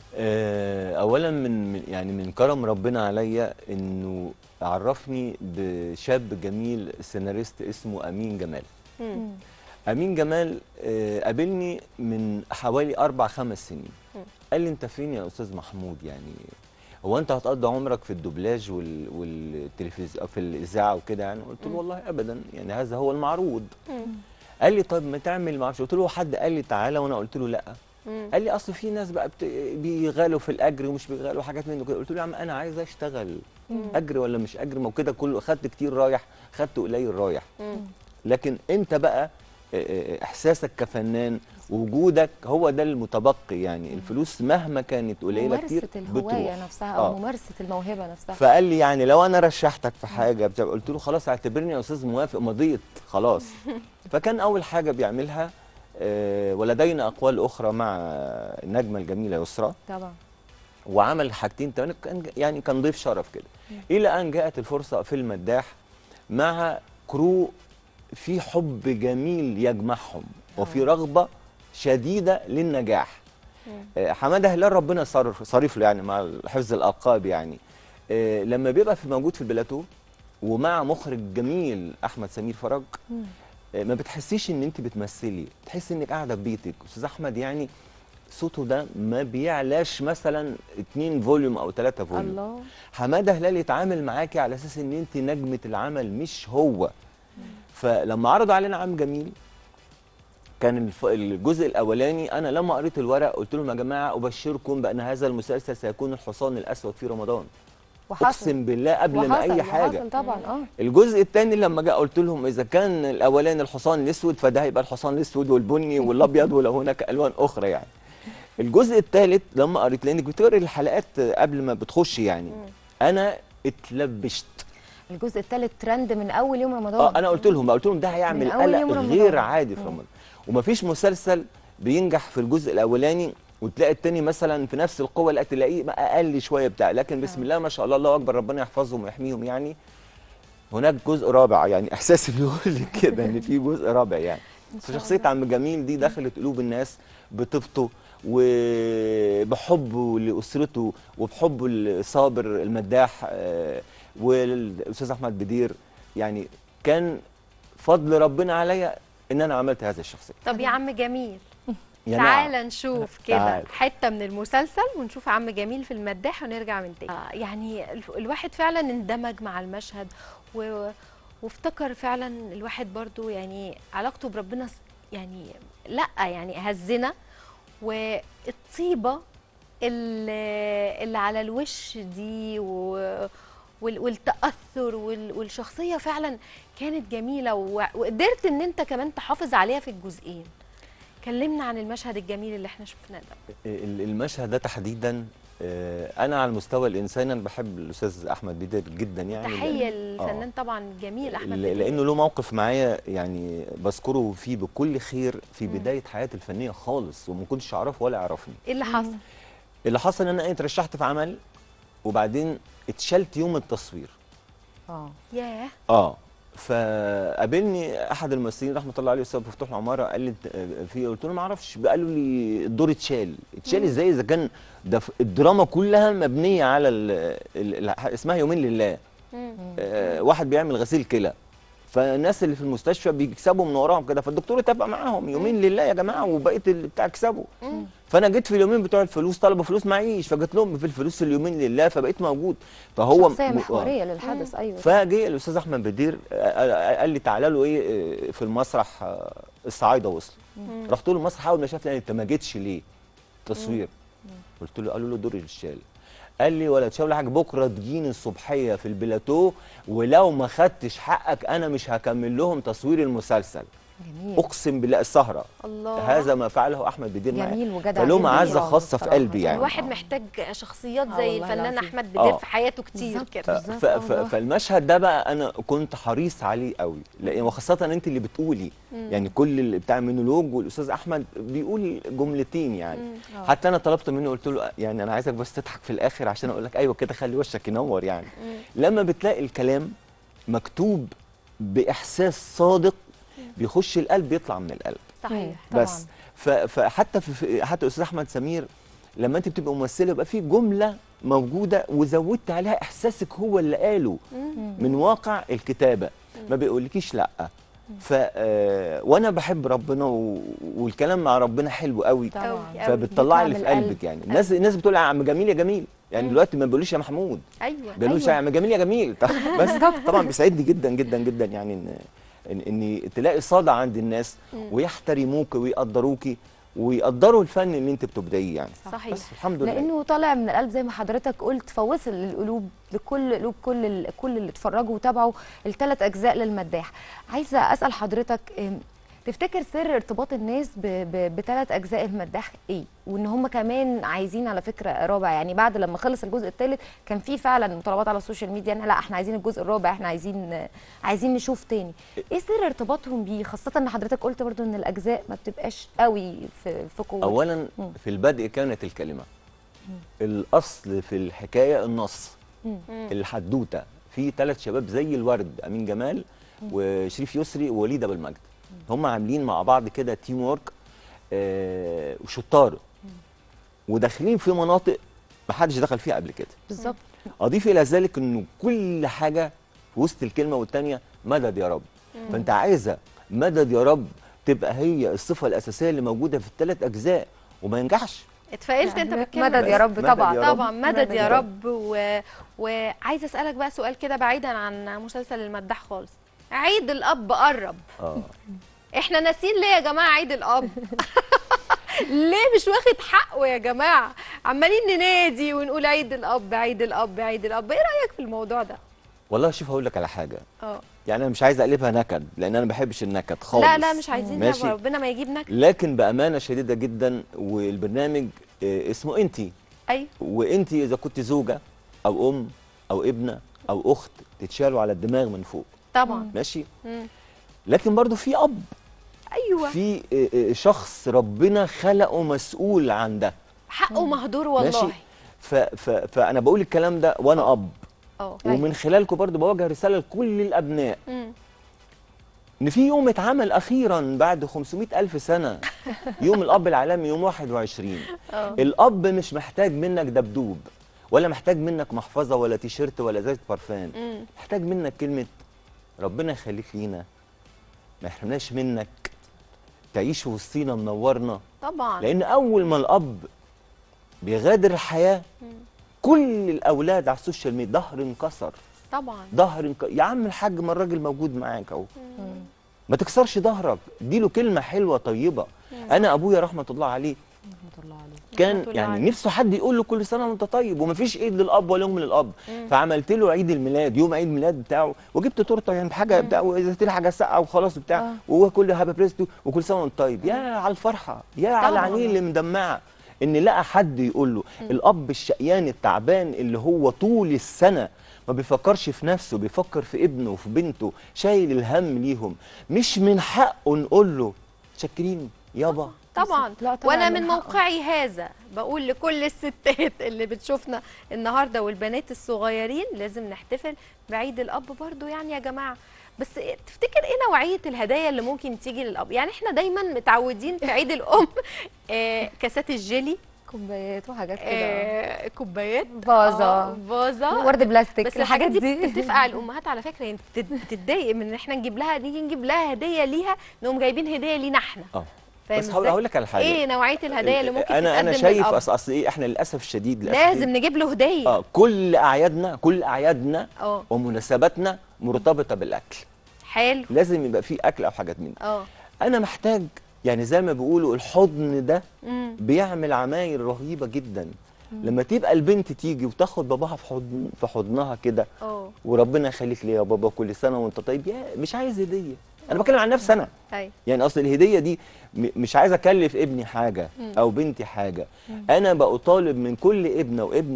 آه، اولا من من- يعني من كرم ربنا عليا انه عرفني بشاب جميل سيناريست اسمه امين جمال مم. امين جمال آه، قابلني من حوالي اربع خمس سنين مم. قال لي انت فين يا استاذ محمود يعني هو انت هتقضي عمرك في الدوبلاج وال... والتلفزيون في الاذاعه وكده يعني قلت له مم. والله ابدا يعني هذا هو المعروض مم. قال لي طيب ما تعمل ما اعرفش قلت له هو حد قال لي تعالى وانا قلت له لا مم. قال لي اصل في ناس بقى بت... بيغالوا في الاجر ومش بيغالوا حاجات منه كده قلت له يا عم انا عايز اشتغل مم. اجر ولا مش اجر ما هو كده كله خدت كتير رايح خدت قليل رايح مم. لكن انت بقى آه، آه، احساسك كفنان وجودك هو ده المتبقي يعني الفلوس مهما كانت قليله كتير ممارسة الهواية بتروح. نفسها أو آه. ممارسة الموهبة نفسها فقال لي يعني لو انا رشحتك في حاجه بتاع قلت له خلاص اعتبرني يا استاذ موافق مضيت خلاص فكان اول حاجه بيعملها آه، ولدينا اقوال اخرى مع النجمه الجميله يسرا طبعا وعمل حاجتين تاني كان يعني كان ضيف شرف كده الى ان جاءت الفرصه في المداح مع كرو في حب جميل يجمعهم وفي رغبه شديده للنجاح آه، حماده هلال ربنا صرف صريف له يعني مع حفظ الالقاب يعني آه، لما بيبقى في موجود في البلاتو ومع مخرج جميل احمد سمير فرج مم. آه، ما بتحسيش ان انت بتمثلي تحسي انك قاعده في بيتك استاذ احمد يعني صوته ده ما بيعلاش مثلا اتنين فوليوم او ثلاثة فوليوم الله حماده هلال يتعامل معاكي على اساس ان انت نجمه العمل مش هو فلما عرضوا علينا عام جميل كان الف- الجزء الاولاني انا لما قريت الورق قلت لهم يا جماعه ابشركم بان هذا المسلسل سيكون الحصان الاسود في رمضان وحصل اقسم بالله قبل ما وحصل اي حاجه وحصل طبعا اه الجزء الثاني لما جاء قلت لهم اذا كان الاولاني الحصان الاسود فده هيبقى الحصان الاسود والبني والابيض ولو هناك الوان اخرى يعني الجزء الثالث لما قريت لانك بتقري الحلقات قبل ما بتخش يعني انا اتلبشت الجزء الثالث ترند من اول يوم رمضان اه انا قلت لهم قلت لهم ده هيعمل من أول يوم قلق رمضان. غير عادي في مم. رمضان ومفيش مسلسل بينجح في الجزء الاولاني وتلاقي التاني مثلا في نفس القوه لا تلاقيه بقى اقل شويه بتاع لكن بسم آه. الله ما شاء الله الله اكبر ربنا يحفظهم ويحميهم يعني هناك جزء رابع يعني احساسي بيقول لي كده ان في جزء رابع يعني فشخصيه عم جميل دي دخلت قلوب الناس بطيبته وبحبه لاسرته وبحبه الصابر المداح آه، والاستاذ احمد بدير يعني كان فضل ربنا عليا ان انا عملت هذه الشخصيه طب يا عم جميل يا تعال نعم. نشوف كده تعال. حته من المسلسل ونشوف عم جميل في المداح ونرجع من تاني آه يعني ال- الواحد فعلا اندمج مع المشهد و... وافتكر فعلا الواحد برضو يعني علاقته بربنا س- يعني لا يعني هزنا والطيبه اللي, اللي على الوش دي و... وال- والتاثر وال... والشخصيه فعلا كانت جميله و... وقدرت ان انت كمان تحافظ عليها في الجزئين كلمنا عن المشهد الجميل اللي احنا شفناه ده ال- المشهد ده تحديدا آه، انا على المستوى الانساني انا بحب الاستاذ احمد بدير جدا يعني تحيه لأن- للفنان طبعا جميل احمد ل- بدير. لانه له موقف معايا يعني بذكره فيه بكل خير في مم. بدايه حياتي الفنيه خالص وما كنتش اعرفه ولا يعرفني ايه اللي حصل اللي حصل ان انا اترشحت في عمل وبعدين اتشلت يوم التصوير اه ياه اه فقابلني احد الممثلين رحمه الله عليه استاذ مفتوح العماره قال لي آه، في قلت له ما اعرفش قالوا لي الدور اتشال اتشال ازاي اذا كان ده ف- الدراما كلها مبنيه على ال ال ال اسمها يومين لله مم. آه، واحد بيعمل غسيل كلى فالناس اللي في المستشفى بيكسبوا من وراهم كده فالدكتور اتفق معاهم يومين لله يا جماعه وبقيه اللي بتاع كسبوا مم. فانا جيت في اليومين بتوع الفلوس طلبوا فلوس معيش فجيت لهم في الفلوس اليومين لله فبقيت موجود فهو شخصيه م- محوريه للحدث ايوه فجه الاستاذ احمد بدير آه، قال لي تعالى له ايه آه، في المسرح آه، الصعايده وصل رحت له المسرح اول ما شافني قال لي انت ما جيتش ليه تصوير قلت له قالوا له دور الشال قال لي ولا تشاور حاجه بكره تجيني الصبحيه في البلاتو ولو ما خدتش حقك انا مش هكمل لهم تصوير المسلسل جميل اقسم بالله السهره الله هذا ما فعله احمد بدير معايا جميل وجدع فله جداً. معزه طبعاً خاصه في بصراحة. قلبي يعني الواحد محتاج شخصيات آه زي والله الفنان العظيم. احمد بدير آه. في حياته كتير بالظبط. كده ف- بالظبط، ف- آه ف- والله. فالمشهد ده بقى انا كنت حريص عليه قوي لان وخاصه انت اللي بتقولي يعني كل اللي بتاع المونولوج والاستاذ احمد بيقول جملتين يعني آه. حتى انا طلبت منه قلت له يعني انا عايزك بس تضحك في الاخر عشان اقول لك ايوه كده خلي وشك ينور يعني لما بتلاقي الكلام مكتوب باحساس صادق بيخش القلب يطلع من القلب صحيح طبعاً. بس ف- فحتى في- في حتى الاستاذ احمد سمير لما انت بتبقى ممثله يبقى في جمله موجوده وزودت عليها احساسك هو اللي قاله من واقع الكتابه ما بيقولكيش لا ف آه، وانا بحب ربنا و... والكلام مع ربنا حلو قوي طبعا أوي. فبتطلعي اللي في بيطلع من قلبك يعني الناس الناس بتقول يا عم جميل يا جميل يعني دلوقتي ما بيقولوش يا محمود ايوه بيقولوش يا عم جميل يا جميل بس طبعا بيسعدني جدا جدا جدا يعني ان ان, إن تلاقي صدى عند الناس ويحترموك ويقدروكي ويقدروا الفن اللي انت بتبدعيه يعني صحيح. بس الحمد لله لانه طالع من القلب زي ما حضرتك قلت فوصل للقلوب لكل قلوب كل ال- كل اللي اتفرجوا وتابعوا الثلاث اجزاء للمداح عايزه اسال حضرتك أم، تفتكر سر ارتباط الناس بثلاث اجزاء المداح ايه وان هم كمان عايزين على فكره رابع يعني بعد لما خلص الجزء الثالث كان في فعلا مطالبات على السوشيال ميديا ان لا احنا عايزين الجزء الرابع احنا عايزين عايزين نشوف تاني ايه سر ارتباطهم بيه خاصه ان حضرتك قلت برضو ان الاجزاء ما بتبقاش قوي في في قوه اولا مم. في البدء كانت الكلمه الاصل في الحكايه النص مم. الحدوته في ثلاث شباب زي الورد امين جمال وشريف يسري ووليد ابو المجد هم عاملين مع بعض كده تيم وورك آه وشطار وداخلين في مناطق ما حدش دخل فيها قبل كده بالظبط اضيف الى ذلك انه كل حاجه في وسط الكلمه والتانيه مدد يا رب فانت عايزه مدد يا رب تبقى هي الصفه الاساسيه اللي موجوده في الثلاث اجزاء وما ينجحش اتفائلت انت بالكلمه مدد دي؟ يا رب مدد طبعا يا رب. طبعا مدد مدد يا يا رب و... وعايزه اسالك بقى سؤال كده بعيدا عن مسلسل المداح خالص عيد الاب قرب اه احنا ناسيين ليه يا جماعه عيد الاب ليه مش واخد حقه يا جماعه عمالين ننادي ونقول عيد الاب عيد الاب عيد الاب ايه رايك في الموضوع ده والله شوف هقول لك على حاجه اه يعني انا مش عايز اقلبها نكد لان انا ما بحبش النكد خالص لا لا مش عايزين ده ماشي ربنا ما يجيب نكد لكن بامانه شديده جدا والبرنامج آه، اسمه انتي ايوه وانت اذا كنت زوجه او ام او ابنه او اخت تتشالوا على الدماغ من فوق طبعا ماشي مم. لكن برضو في اب ايوه في آه، آه، شخص ربنا خلقه مسؤول عن ده حقه مهدور والله ماشي ف ف فانا بقول الكلام ده وانا اب اه ومن خلالكم برضو بوجه رساله لكل الابناء مم. ان في يوم اتعمل اخيرا بعد 500 الف سنه يوم الاب العالمي يوم 21 اه الاب مش محتاج منك دبدوب ولا محتاج منك محفظه ولا تيشيرت ولا زيت برفان مم. محتاج منك كلمه ربنا يخليك لينا ما يحرمناش منك تعيش وسطينا منورنا طبعا لان اول ما الاب بيغادر الحياه كل الاولاد على السوشيال ميديا ظهر انكسر طبعا ظهر انك... يا عم الحاج ما الراجل موجود معاك اهو ما تكسرش ظهرك اديله كلمه حلوه طيبه انا ابويا رحمه الله عليه رحمه الله عليه كان رحمة الله يعني عليه. نفسه حد يقول له كل سنه وانت طيب ومفيش عيد للاب ولا يوم للاب فعملت له عيد الميلاد يوم عيد الميلاد بتاعه وجبت تورته يعني بحاجه بتاع وزيت له حاجه ساقعه وخلاص وبتاع آه. وهو كل هابي بريستو وكل سنه وانت طيب يا على الفرحه يا على طبعاً. العينين اللي مدمعه ان لقى حد يقول له الاب الشقيان التعبان اللي هو طول السنه ما بيفكرش في نفسه بيفكر في ابنه وفي بنته شايل الهم ليهم مش من حقه نقول له شاكرين يابا طبعا لا طبعاً وانا من من حقه. موقعي هذا بقول لكل الستات اللي بتشوفنا النهارده والبنات الصغيرين لازم نحتفل بعيد الاب برضو يعني يا جماعه بس إيه- تفتكر ايه نوعيه الهدايا اللي ممكن تيجي للاب يعني احنا دايما متعودين في عيد الام آه كاسات الجيلي كوبايات وحاجات كده آه كوبايات فازة. آه، فازه ورد بلاستيك بس الحاجات دي بتتفق على الامهات على فكره يعني بتت- بتتضايق من ان احنا نجيب لها نيجي نجيب لها هديه ليها نقوم جايبين هديه لينا احنا اه فاهم بس هقول إزاي؟ هقول لك على حاجه ايه نوعيه الهدايا اللي ممكن انا انا تتقدم شايف للأب؟ اصل اصل ايه احنا للاسف الشديد للأسف لازم نجيب له هديه اه كل اعيادنا كل اعيادنا اه ومناسباتنا مرتبطه بالاكل حلو لازم يبقى في اكل او حاجات من دي اه انا محتاج يعني زي ما بيقولوا الحضن ده مم. بيعمل عمايل رهيبه جدا لما تبقى البنت تيجي وتاخد باباها في حضن في حضنها كده اه وربنا يخليك لي يا بابا كل سنه وانت طيب يا مش عايز هديه انا بتكلم عن نفسي انا ايوه يعني اصل الهديه دي م- مش عايز اكلف ابني حاجه او بنتي حاجه انا بطالب من كل ابنه وابن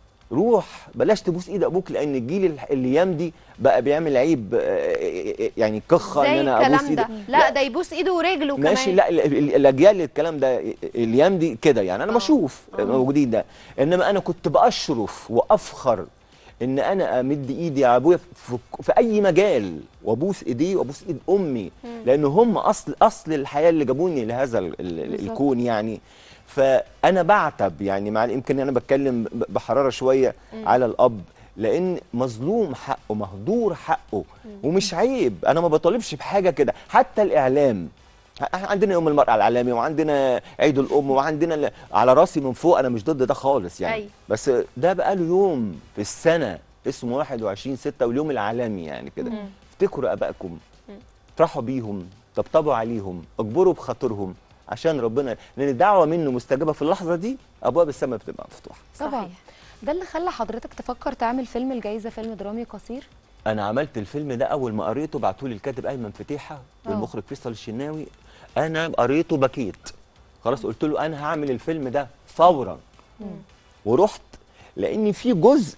روح بلاش تبوس ايد ابوك لان الجيل الح- الايام دي بقى بيعمل عيب آه، يعني كخه ان زي انا ابوس الكلام ايد ده لا ده يبوس ايده ورجله كمان ماشي لا ال- ال- الاجيال الكلام ده الايام دي كده يعني انا آه. بشوف آه. موجودين ده انما انا كنت باشرف وافخر ان انا امد ايدي على ابويا في, في اي مجال وابوس ايديه وابوس ايد امي لان هم اصل اصل الحياه اللي جابوني لهذا ال- ال- بالظبط. الكون يعني فانا بعتب يعني مع يمكن انا بتكلم ب- بحراره شويه على الاب لان مظلوم حقه مهدور حقه ومش عيب انا ما بطالبش بحاجه كده حتى الاعلام احنا عندنا يوم المرأة العالمي وعندنا عيد الأم وعندنا ال- على راسي من فوق أنا مش ضد ده خالص يعني أيوة. بس ده بقى له يوم في السنة اسمه 21 6 واليوم العالمي يعني كده افتكروا آبائكم افرحوا بيهم طبطبوا عليهم اجبروا بخاطرهم عشان ربنا لأن الدعوة منه مستجابة في اللحظة دي أبواب السماء بتبقى مفتوحة طبعا صحيح. ده اللي خلى حضرتك تفكر تعمل فيلم الجايزه فيلم درامي قصير انا عملت الفيلم ده اول ما قريته بعته لي الكاتب ايمن فتيحه والمخرج فيصل الشناوي انا قريته بكيت خلاص قلت له انا هعمل الفيلم ده فورا ورحت لان في جزء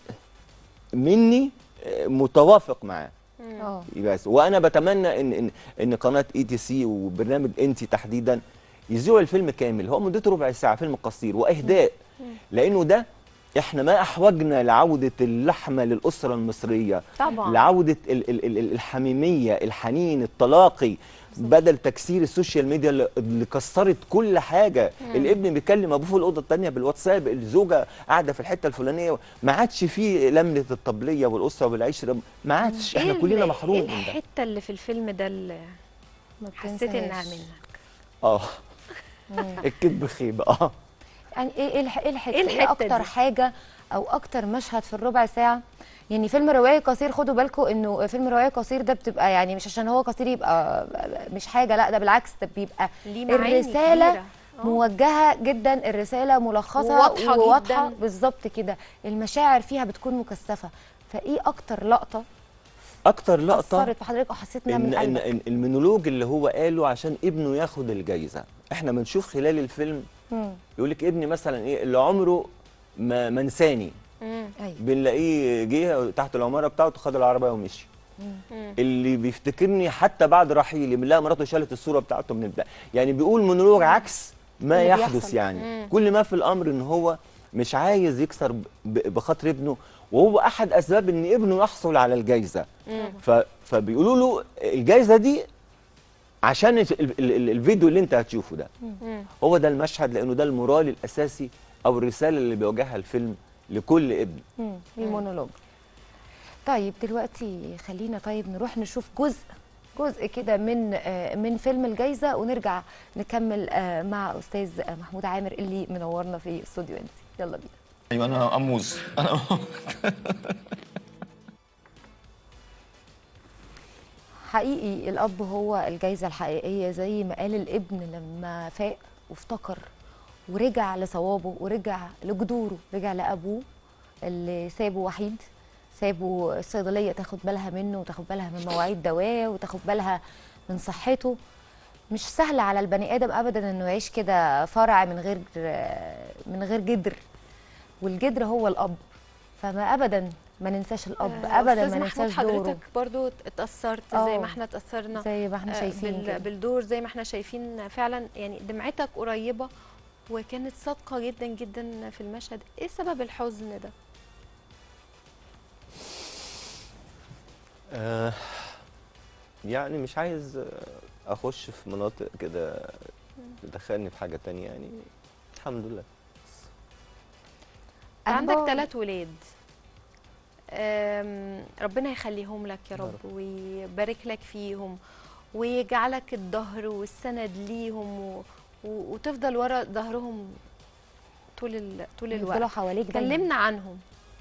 مني آه، متوافق معاه اه بس وانا بتمنى ان ان ان قناه اي تي سي وبرنامج انتي تحديدا يذيعوا الفيلم كامل هو مدته ربع ساعه فيلم قصير واهداء لانه ده احنا ما احوجنا لعوده اللحمه للاسره المصريه طبعا لعوده ال ال ال الحميميه الحنين التلاقي بدل تكسير السوشيال ميديا اللي- اللي كسرت كل حاجه الابن بيكلم ابوه في الاوضه الثانيه بالواتساب الزوجه قاعده في الحته الفلانيه ما عادش فيه لمه الطبليه والاسره والعشره ما عادش احنا إيه كلنا ال- محروم إيه من ده الحته اللي في الفيلم ده اللي ما حسيت انها بتنساهاش. منك اه مم. الكذب خيبه اه يعني ايه ايه الح- ايه الحته إيه ايه الحتة اكتر دي؟ حاجه او اكتر مشهد في الربع ساعه يعني فيلم روائي قصير خدوا بالكم انه فيلم روائي قصير ده بتبقى يعني مش عشان هو قصير يبقى مش حاجه لا ده بالعكس ده بيبقى ليه معاني الرسالة كبيرة. آه. موجهه جدا الرساله ملخصه وواضحة وواضحه جداً. بالظبط كده المشاعر فيها بتكون مكثفه فايه اكتر لقطه اكتر لقطه اثرت في حضرتك وحسيت انها إن, من إن, قلبك إن المونولوج اللي هو قاله عشان ابنه ياخد الجايزه احنا بنشوف خلال الفيلم مم. يقول لك ابني مثلا ايه اللي عمره ما ما نساني مم. ايوه بنلاقيه جه تحت العماره بتاعته خد العربيه ومشي مم. اللي بيفتكرني حتى بعد رحيلي بنلاقي مراته شالت الصوره بتاعته من البدايه يعني بيقول مونولوج عكس ما اللي يحدث بيحصل. يعني مم. كل ما في الامر ان هو مش عايز يكسر ب- ب- بخاطر ابنه وهو احد اسباب ان ابنه يحصل على الجائزه مم. ف... فبيقولوا له الجائزه دي عشان ال... ال... ال... الفيديو اللي انت هتشوفه ده مم. هو ده المشهد لانه ده المورال الاساسي او الرساله اللي بيوجهها الفيلم لكل ابن مم. المونولوج طيب دلوقتي خلينا طيب نروح نشوف جزء جزء كده من آه، من فيلم الجايزه ونرجع نكمل آه، مع استاذ آه، محمود عامر اللي منورنا في استوديو انت يلا بينا ايوه انا اموز انا حقيقي الاب هو الجايزه الحقيقيه زي ما قال الابن لما فاق وافتكر ورجع لصوابه ورجع لجذوره رجع لابوه اللي سابه وحيد سابه الصيدليه تاخد بالها منه وتاخد بالها من مواعيد دواه وتاخد بالها من صحته مش سهل على البني ادم ابدا انه يعيش كده فرع من غير من غير جدر والجدر هو الاب فما ابدا ما ننساش الاب آه، ابدا أستاذ ما محمود ننساش دوره حضرتك برضو اتأثرت زي آه. ما احنا اتأثرنا زي ما احنا آه، شايفين بال- كده. بالدور زي ما احنا شايفين فعلا يعني دمعتك قريبة وكانت صادقة جدا جدا في المشهد ايه سبب الحزن ده آه يعني مش عايز آه، اخش في مناطق كده تدخلني في حاجه تانية يعني الحمد لله عندك أخبار- ثلاث ولاد أم، ربنا يخليهم لك يا يا رب رب. ويبارك لك فيهم ويجعلك الظهر والسند ليهم و... و... وتفضل ورا ظهرهم طول ال... طول يفضلوا الوقت حواليك دايما كلمنا عنهم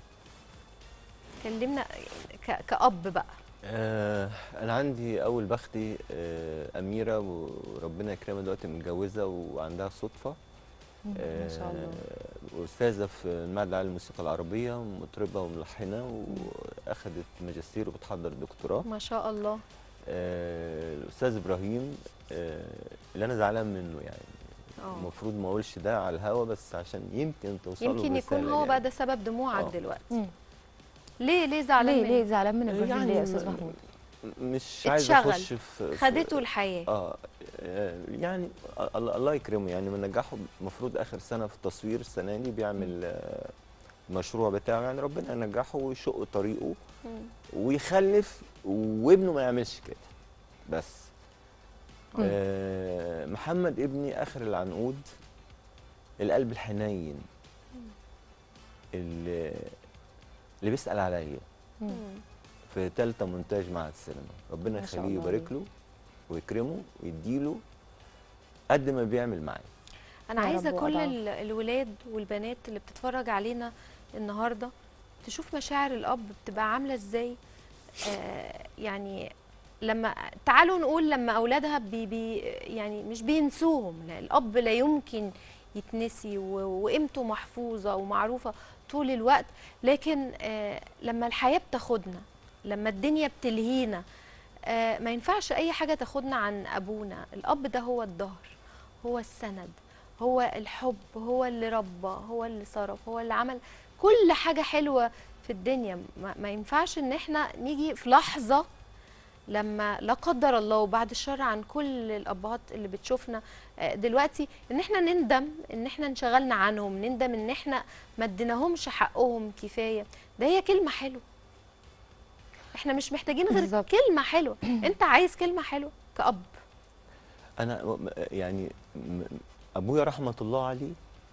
كلمنا ك... كأب بقى آه انا عندي اول بختي آه اميره وربنا يكرمها دلوقتي متجوزه وعندها صدفه ما شاء الله آه، استاذه في المعهد العالي للموسيقى العربيه مطربه وملحنه واخدت ماجستير وبتحضر دكتوراه ما شاء الله آه، الاستاذ ابراهيم آه، اللي انا زعلان منه يعني اه المفروض ما اقولش ده على الهوا بس عشان يمكن توصل له يمكن يكون الرسالة هو يعني. بقى ده سبب دموعك آه. دلوقتي مم. ليه ليه زعلان ليه منه؟ ليه زعلان من ابراهيم يعني ليه يا استاذ م- محمود مش عايز اتشغل. اخش في في- خدته الحياه اه آه، يعني الله الله يكرمه يعني منجحه المفروض اخر سنه في التصوير السنه دي بيعمل آه، المشروع بتاعه يعني ربنا ينجحه ويشق طريقه مم. ويخلف وابنه ما يعملش كده بس مم. آه محمد ابني اخر العنقود القلب الحنين اللي اللي بيسال عليا مم. في ثالثه مونتاج مع السينما ربنا ما شاء يخليه الله ويبارك له ويكرمه ويديله قد ما بيعمل معايا انا يا عايزه رب كل وأضعاف. ال- الولاد والبنات اللي بتتفرج علينا النهارده تشوف مشاعر الاب بتبقى عامله ازاي آه يعني لما تعالوا نقول لما اولادها بي بي يعني مش بينسوهم لا الاب لا يمكن يتنسي و- وقيمته محفوظه ومعروفه طول الوقت لكن آه لما الحياه بتاخدنا لما الدنيا بتلهينا آه ما ينفعش اي حاجه تاخدنا عن ابونا الاب ده هو الظهر هو السند هو الحب هو اللي ربى هو اللي صرف هو اللي عمل كل حاجة حلوة في الدنيا ما, ما ينفعش ان احنا نيجي في لحظة لما لا قدر الله وبعد الشر عن كل الابهات اللي بتشوفنا آه، دلوقتي ان احنا نندم ان احنا انشغلنا عنهم نندم ان احنا ما اديناهمش حقهم كفايه ده هي كلمه حلوه احنا مش محتاجين غير بالظبط. كلمه حلوه انت عايز كلمه حلوه كأب انا م- يعني م- ابويا رحمه الله عليه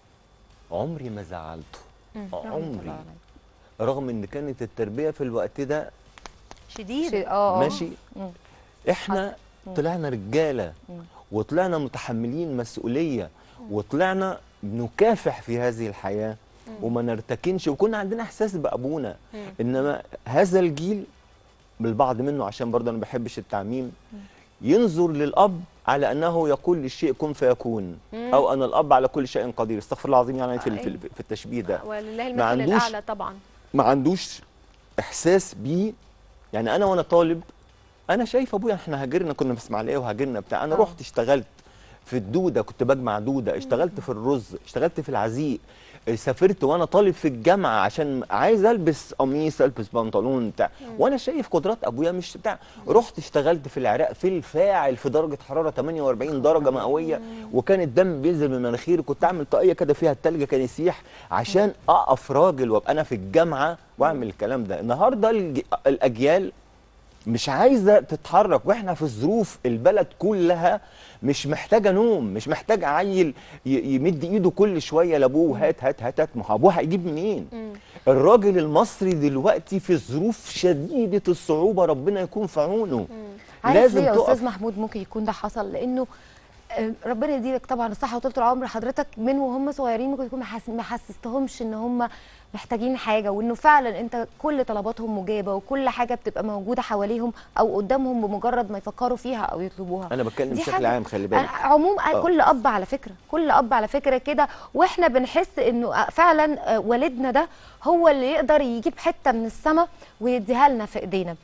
عمري ما زعلته مم. رحمة الله عمري عليه. رغم ان كانت التربيه في الوقت ده شديد شيء- اه آه. ماشي مم. احنا مم. طلعنا رجاله مم. وطلعنا متحملين مسؤوليه وطلعنا بنكافح في هذه الحياه وما نرتكنش وكنا عندنا احساس بابونا مم. انما هذا الجيل بالبعض منه عشان برضه انا ما بحبش التعميم ينظر للاب على انه يقول للشيء كن فيكون مم. او ان الاب على كل شيء قدير استغفر الله العظيم يعني في آه، ال- في, ال- في التشبيه ده ولله ما المثل عندوش- الاعلى طبعا ما عندوش احساس بيه يعني انا وانا طالب انا شايف ابويا احنا هاجرنا كنا في اسماعيليه وهاجرنا بتاع انا آه. رحت اشتغلت في الدوده كنت بجمع دوده اشتغلت في الرز اشتغلت في العزيق سافرت وانا طالب في الجامعه عشان عايز البس قميص البس بنطلون بتاع وانا شايف قدرات ابويا مش بتاع رحت اشتغلت في العراق في الفاعل في درجه حراره 48 درجه مئويه وكان الدم بينزل من مناخيري كنت اعمل طاقيه كده فيها التلج كان يسيح عشان اقف راجل وابقى انا في الجامعه واعمل الكلام ده النهارده الج- الاجيال مش عايزه تتحرك واحنا في ظروف البلد كلها مش محتاجه نوم مش محتاج عيل ي- يمد ايده كل شويه لابوه هات هات هات هات ما هو ابوه هيجيب منين مم. الراجل المصري دلوقتي في ظروف شديده الصعوبه ربنا يكون في عونه عارف لازم ليه يا تقف. استاذ محمود ممكن يكون ده حصل لانه آه، ربنا يديلك طبعا الصحه وطول العمر حضرتك من وهم صغيرين ممكن تكون محس- ما حسستهمش ان هم محتاجين حاجه وانه فعلا انت كل طلباتهم مجابه وكل حاجه بتبقى موجوده حواليهم او قدامهم بمجرد ما يفكروا فيها او يطلبوها انا بتكلم دي بشكل حاجة- عام خلي بالك أنا- عموم آه. كل اب على فكره كل اب على فكره كده واحنا بنحس انه فعلا آه، والدنا ده هو اللي يقدر يجيب حته من السماء ويديها لنا في ايدينا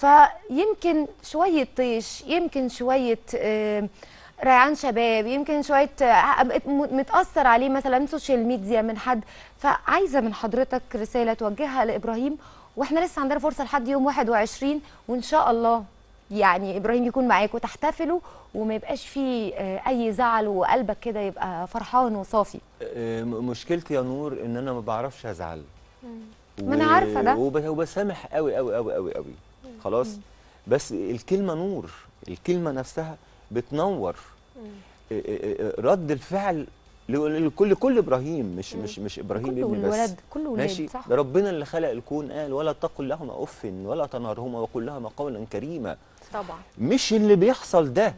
فيمكن شويه طيش يمكن شويه آه، ريعان شباب يمكن شويه آه، م- متاثر عليه مثلا سوشيال ميديا من حد فعايزه من حضرتك رساله توجهها لابراهيم واحنا لسه عندنا فرصه لحد يوم 21 وان شاء الله يعني ابراهيم يكون معاك وتحتفلوا وما يبقاش فيه آه، اي زعل وقلبك كده يبقى فرحان وصافي آه، م- مشكلتي يا نور ان انا ما بعرفش ازعل ما أنا عارفة ده. وب- وبسامح قوي قوي قوي قوي قوي خلاص بس الكلمه نور الكلمه نفسها بتنور إيه إيه إيه رد الفعل ل- لكل كل ابراهيم مش مش مش ابراهيم كله ابني بس الولد كله ولاد ماشي صح ده ربنا اللي خلق الكون قال ولا تقل لهما اف ولا تنهرهما وقل لهما قولا كريما طبعا مش اللي بيحصل ده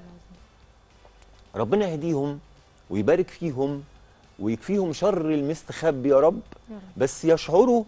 ربنا يهديهم ويبارك فيهم ويكفيهم شر المستخبي يا رب بس يشعروا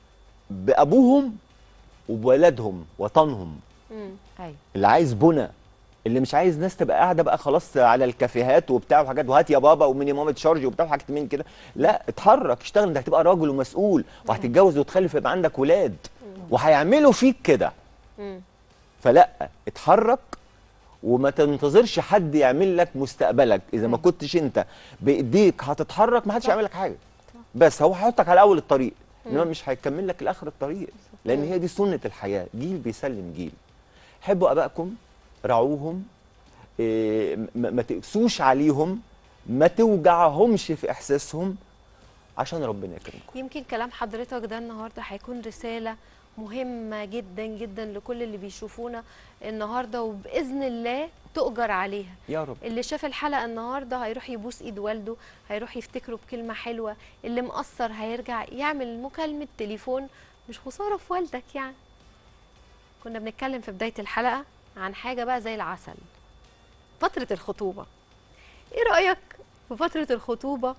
بابوهم وبولادهم وطنهم مم. ايوه اللي عايز بنى اللي مش عايز ناس تبقى قاعده بقى خلاص على الكافيهات وبتاع وحاجات وهات يا بابا وميني ماما تشارج وبتاع وحاجات من كده لا اتحرك اشتغل انت هتبقى راجل ومسؤول وهتتجوز وتخلف يبقى عندك ولاد وهيعملوا فيك كده مم. فلا اتحرك وما تنتظرش حد يعمل لك مستقبلك اذا ما كنتش انت بايديك هتتحرك ما حدش يعمل لك حاجه بس هو هيحطك على اول الطريق انما مش هيكمل لك لاخر الطريق لان هي دي سنه الحياه جيل بيسلم جيل حبوا ابائكم رعوهم إيه، ما ما تقسوش عليهم ما توجعهمش في احساسهم عشان ربنا يكرمكم يمكن كلام حضرتك ده النهارده هيكون رساله مهمه جدا جدا لكل اللي بيشوفونا النهارده وباذن الله تؤجر عليها يا رب اللي شاف الحلقه النهارده هيروح يبوس ايد والده هيروح يفتكره بكلمه حلوه اللي مقصر هيرجع يعمل مكالمه تليفون مش خساره في والدك يعني كنا بنتكلم في بدايه الحلقه عن حاجه بقى زي العسل فتره الخطوبه ايه رايك في فتره الخطوبه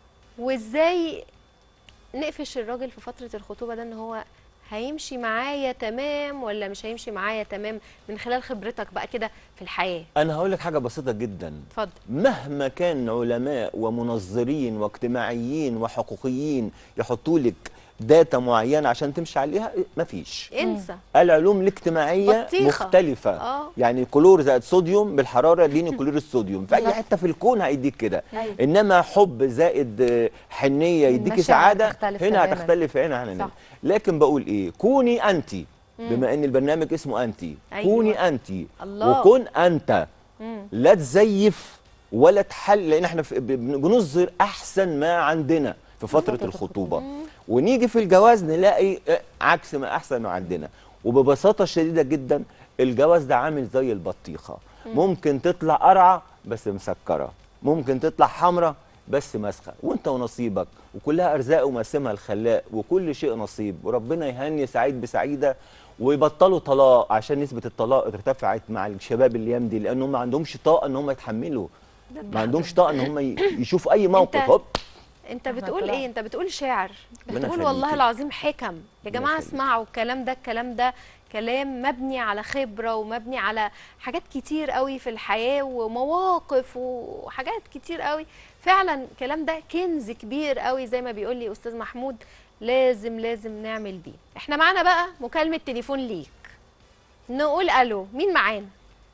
وازاي نقفش الراجل في فتره الخطوبه ده ان هو هيمشي معايا تمام ولا مش هيمشي معايا تمام من خلال خبرتك بقى كده في الحياه انا هقول لك حاجه بسيطه جدا اتفضل مهما كان علماء ومنظرين واجتماعيين وحقوقيين يحطوا لك داتا معينه عشان تمشي عليها مفيش انسى العلوم الاجتماعيه بطيخة. مختلفه آه. يعني كلور زائد صوديوم بالحراره يديني كلور الصوديوم في اي حته في الكون هيديك كده أيوة. انما حب زائد آه، حنيه يديكي المشاعر سعاده تختلف هنا تماماً. هتختلف هنا عن هنا صح. لكن بقول ايه كوني انت بما ان البرنامج اسمه انت أيوة. كوني انت الله. وكن انت مم. لا تزيف ولا تحل لان احنا في- ب- بنظهر احسن ما عندنا في فتره فترة الخطوبه ونيجي في الجواز نلاقي آه، عكس ما احسن ما عندنا وببساطه شديده جدا الجواز ده عامل زي البطيخه ممكن تطلع قرعه بس مسكره ممكن تطلع حمراء بس مسخه وانت ونصيبك وكلها ارزاق ومقسمها الخلاق وكل شيء نصيب وربنا يهني سعيد بسعيده ويبطلوا طلاق عشان نسبه الطلاق ارتفعت مع الشباب الايام دي لانهم ما عندهمش طاقه ان هم يتحملوا ما عندهمش طاقه ان هم ي- يشوفوا اي موقف أنت- هوب انت إحنا بتقول طلع. ايه انت بتقول شعر ربنا بتقول يخليكي. والله العظيم حكم يا جماعه يخليكي. اسمعوا الكلام ده الكلام ده كلام مبني على خبره ومبني على حاجات كتير قوي في الحياه ومواقف وحاجات كتير قوي فعلا الكلام ده كنز كبير قوي زي ما بيقول لي استاذ محمود لازم لازم نعمل بيه احنا معانا بقى مكالمه تليفون ليك نقول الو مين معانا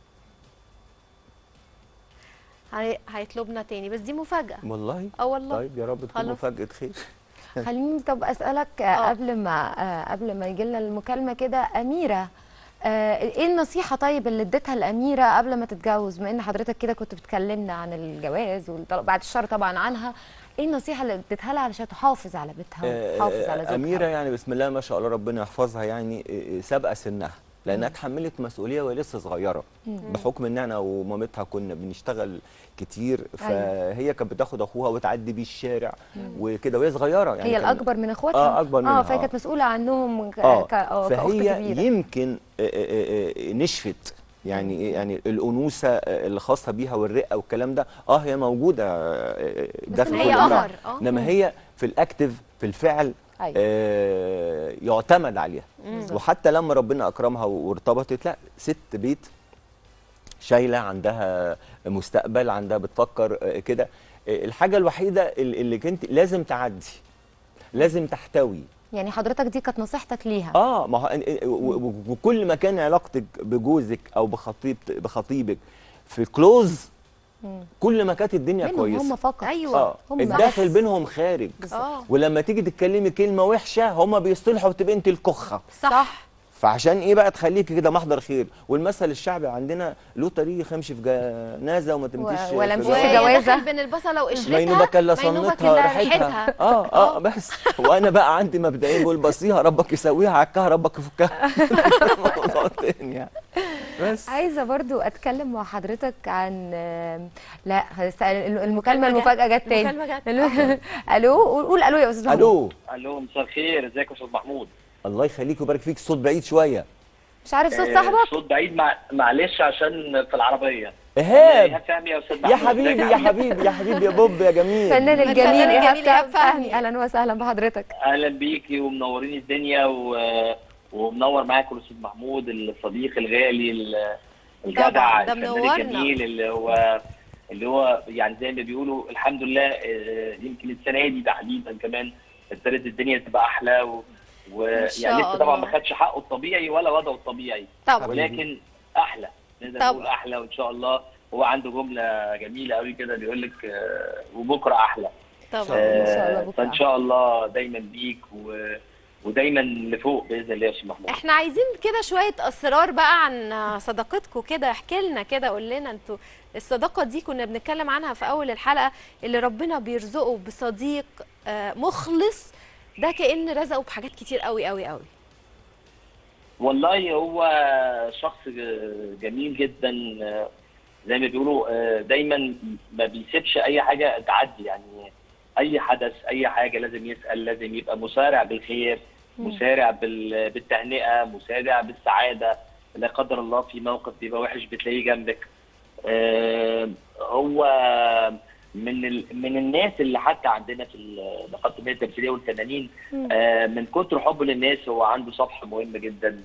هي- هيطلبنا تاني بس دي مفاجاه والله اه والله طيب يا رب تكون خلاص. مفاجاه خير خليني طب اسالك آه، آه. قبل ما آه، قبل ما يجي لنا المكالمه كده اميره آه، ايه النصيحه طيب اللي اديتها الاميره قبل ما تتجوز بما ان حضرتك كده كنت بتكلمنا عن الجواز والطلاق بعد الشر طبعا عنها ايه النصيحه اللي اديتها لها علشان تحافظ على بيتها وتحافظ على زوجها أميرة يعني بسم الله ما شاء الله ربنا يحفظها يعني آه، سابقة سنها لأنها اتحملت مسؤولية وهي لسه صغيرة بحكم إن أنا ومامتها كنا بنشتغل كتير فهي كانت بتاخد أخوها وتعدي بيه الشارع وكده وهي صغيرة يعني هي كان- الاكبر من اخواتها آه، أكبر منها، اه فهي آه. كانت مسؤوله عنهم ك... اه ك... آه، كأخت فهي كبيرة. يمكن آه، آه، آه، نشفت يعني إيه؟ يعني الانوثه آه، اللي خاصه بيها والرقه والكلام ده اه هي موجوده آه، آه، داخل هي كل امرأة. قمر، آه. انما هي في الاكتف في الفعل أيوة. آه يعتمد عليها وحتى لما ربنا اكرمها وارتبطت لا ست بيت شايله عندها مستقبل عندها بتفكر آه، كده آه، الحاجه الوحيده اللي اللي كنت لازم تعدي لازم تحتوي يعني حضرتك دي كانت نصيحتك ليها اه ما هو إن- و- و- وكل ما كان علاقتك بجوزك او بخطيب بخطيبك في كلوز كل ما كانت الدنيا منهم كويسه هم فقط ايوه اه هم الداخل بس. بينهم خارج اه ولما تيجي تتكلمي كلمه وحشه هما بيصلحوا وتبقى انت الكخه صح فعشان ايه بقى تخليك كده محضر خير والمثل الشعبي عندنا له تاريخ امشي في جنازه وما تمشيش ولا في امشي جوازة. في جوازة. دخل بين البصله وقشرتها مينوبك الا مينوبك صنتها إلا ريحتها اه اه بس وانا بقى عندي مبدئيا بقول بصيها ربك يسويها عكها ربك يفكها موضوع تاني يعني بس عايزه برضو اتكلم مع حضرتك عن آم، لا هس- المكالمه المكالمة المفاجاه جت تاني المكالمة جت. الو الو قول قول الو يا استاذ محمود. الو الو مساء الخير ازيك يا استاذ محمود الله يخليك ويبارك فيك الصوت بعيد شويه مش عارف صوت آه، صاحبك صوت بعيد مع... معلش عشان في العربيه ايهاب ايهاب فهمي يا استاذ يا محمود حبيبي ازيك يا حبيبي يا حبيبي يا بوب يا جميل الفنان الجميل الفنان ايهاب الجميل إيهاب فهمي فهمي. اهلا وسهلا بحضرتك اهلا بيكي ومنورين الدنيا و... ومنور معاكم الاستاذ محمود الصديق الغالي ال- الجدع طبعاً، ده الفنان منورنا. الجميل اللي هو اللي هو يعني زي ما بيقولوا الحمد لله آه، يمكن السنه دي تحديدا كمان ابتدت الدنيا تبقى احلى و... ما ويعني شاء لسه طبعا الله. ما خدش حقه الطبيعي ولا وضعه الطبيعي طبعا ولكن احلى نقدر طبعا. نقول احلى وان شاء الله هو عنده جمله جميله قوي كده بيقول لك آه، وبكره احلى طبعا إن شاء الله آه، بكرة فان شاء الله دايما بيك و... ودايما لفوق باذن الله يا استاذ محمود احنا عايزين كده شويه اسرار بقى عن صداقتكم كده احكي لنا كده قول لنا انتوا الصداقه دي كنا بنتكلم عنها في اول الحلقه اللي ربنا بيرزقه بصديق آه، مخلص ده كأن رزقه بحاجات كتير قوي قوي قوي والله هو شخص ج- جميل جدا آه، زي ما بيقولوا آه، دايما ما بيسيبش اي حاجه تعدي يعني اي حدث اي حاجه لازم يسال لازم يبقى مسارع بالخير مسارع بال- بالتهنئه مسارع بالسعاده لا قدر الله في موقف بيبقى وحش بتلاقيه جنبك آه، هو من ال... من الناس اللي حتى عندنا في ال- نقابه التنميه التمثيليه والفنانين آه، من كتر حبه للناس هو عنده صفحه مهمه جدا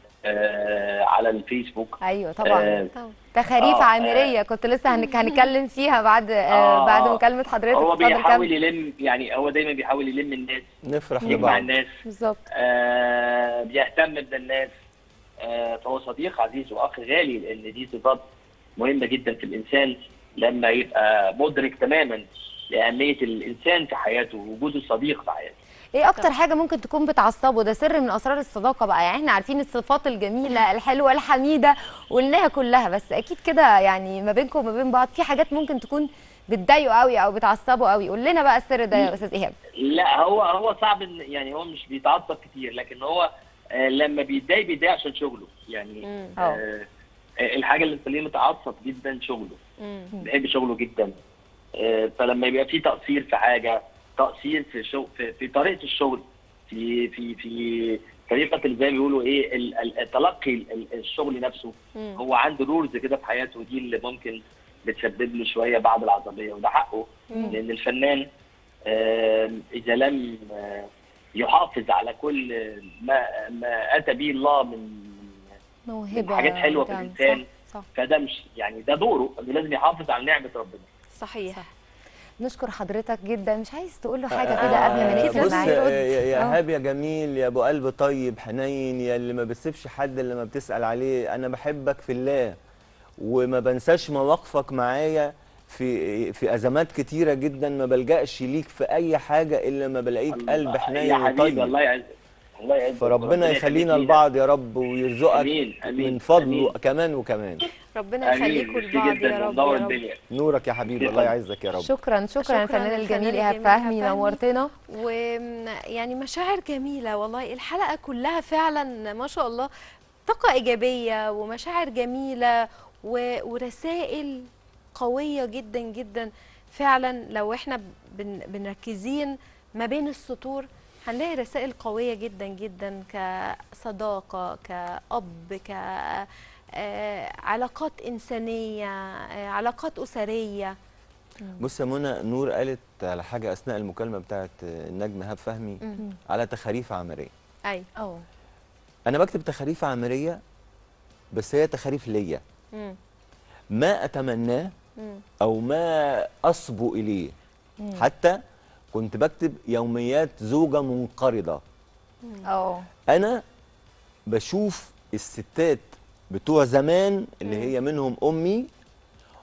آه، على الفيسبوك ايوه طبعا آه، طبعا تخاريف آه، عامريه كنت لسه هنك- هنتكلم فيها بعد آه آه، بعد آه. مكالمه حضرتك هو اتفضل بيحاول كمل. يلم يعني هو دايما بيحاول يلم الناس نفرح يجمع لبعض الناس بالظبط آه، بيهتم بالناس آه، فهو صديق عزيز واخ غالي لان دي صفات مهمه جدا في الانسان لما يبقى مدرك تماما لاهميه الانسان في حياته ووجود الصديق في حياته ايه اكتر حاجه ممكن تكون بتعصبه ده سر من اسرار الصداقه بقى يعني احنا عارفين الصفات الجميله الحلوه الحميده قلناها كلها بس اكيد كده يعني ما بينكم وما بين بعض في حاجات ممكن تكون بتضايقه قوي او بتعصبه قوي قول لنا بقى السر ده يا استاذ ايهاب لا هو هو صعب إن- يعني هو مش بيتعصب كتير لكن هو آه، لما بيتضايق بيتضايق عشان شغله يعني مم. اه. آه، آه، الحاجه اللي بتخليه متعصب جدا شغله مم. بيحب شغله جدا آه، فلما يبقى في تقصير في حاجه تقصير في شغل في, في طريقه الشغل في في في طريقه اللي زي ما بيقولوا ايه ال- ال- تلقي ال- ال- الشغل نفسه مم. هو عنده رولز كده في حياته دي اللي ممكن بتسبب له شويه بعض العصبيه وده حقه لان الفنان آه، اذا لم آه، يحافظ على كل ما ما اتى به الله من موهبه حاجات حلوة في بتاع- الإنسان. صح, صح. فده مش يعني ده دوره انه لازم يحافظ على نعمه ربنا صحيح نشكر حضرتك جدا مش عايز تقول له حاجه كده قبل ما آه، نقفل بص معاك يا, يا يا آه. ايهاب يا جميل يا ابو قلب طيب حنين يا اللي ما بتسيبش حد اللي ما بتسال عليه انا بحبك في الله وما بنساش مواقفك معايا في في ازمات كتيره جدا ما بلجاش ليك في اي حاجه الا ما بلاقيك قلب حنين يا حبيبي وطيب الله يعزك الله يعزك فربنا يخلينا لبعض يا رب ويرزقك آمين، آمين، من فضله آمين. كمان وكمان ربنا يخليكم ميرسي لبعض جدا يا رب ومنور يا رب الدنيا نورك يا حبيبي الله يعزك يا رب شكرا شكرا شكراً الفنان للفنان الجميل ايهاب الجميل إيهاب فهمي فهمي. نورتنا ويعني مشاعر جميلة والله الحلقة كلها فعلا ما شاء الله طاقة إيجابية ومشاعر جميلة و- ورسائل قوية جدا جدا فعلا لو احنا بن بنركزين ما بين السطور هنلاقي رسائل قوية جدا جدا كصداقة كأب ك آه، علاقات إنسانية آه، علاقات أسرية بص يا منى نور قالت على حاجه اثناء المكالمه بتاعت النجم ايهاب فهمي مم. على تخاريف عمريه أيوة اه انا بكتب تخاريف عمريه بس هي تخاريف ليا مم. ما اتمناه مم. او ما اصبو اليه حتى كنت بكتب يوميات زوجه منقرضه اه انا بشوف الستات بتوع زمان اللي هي منهم امي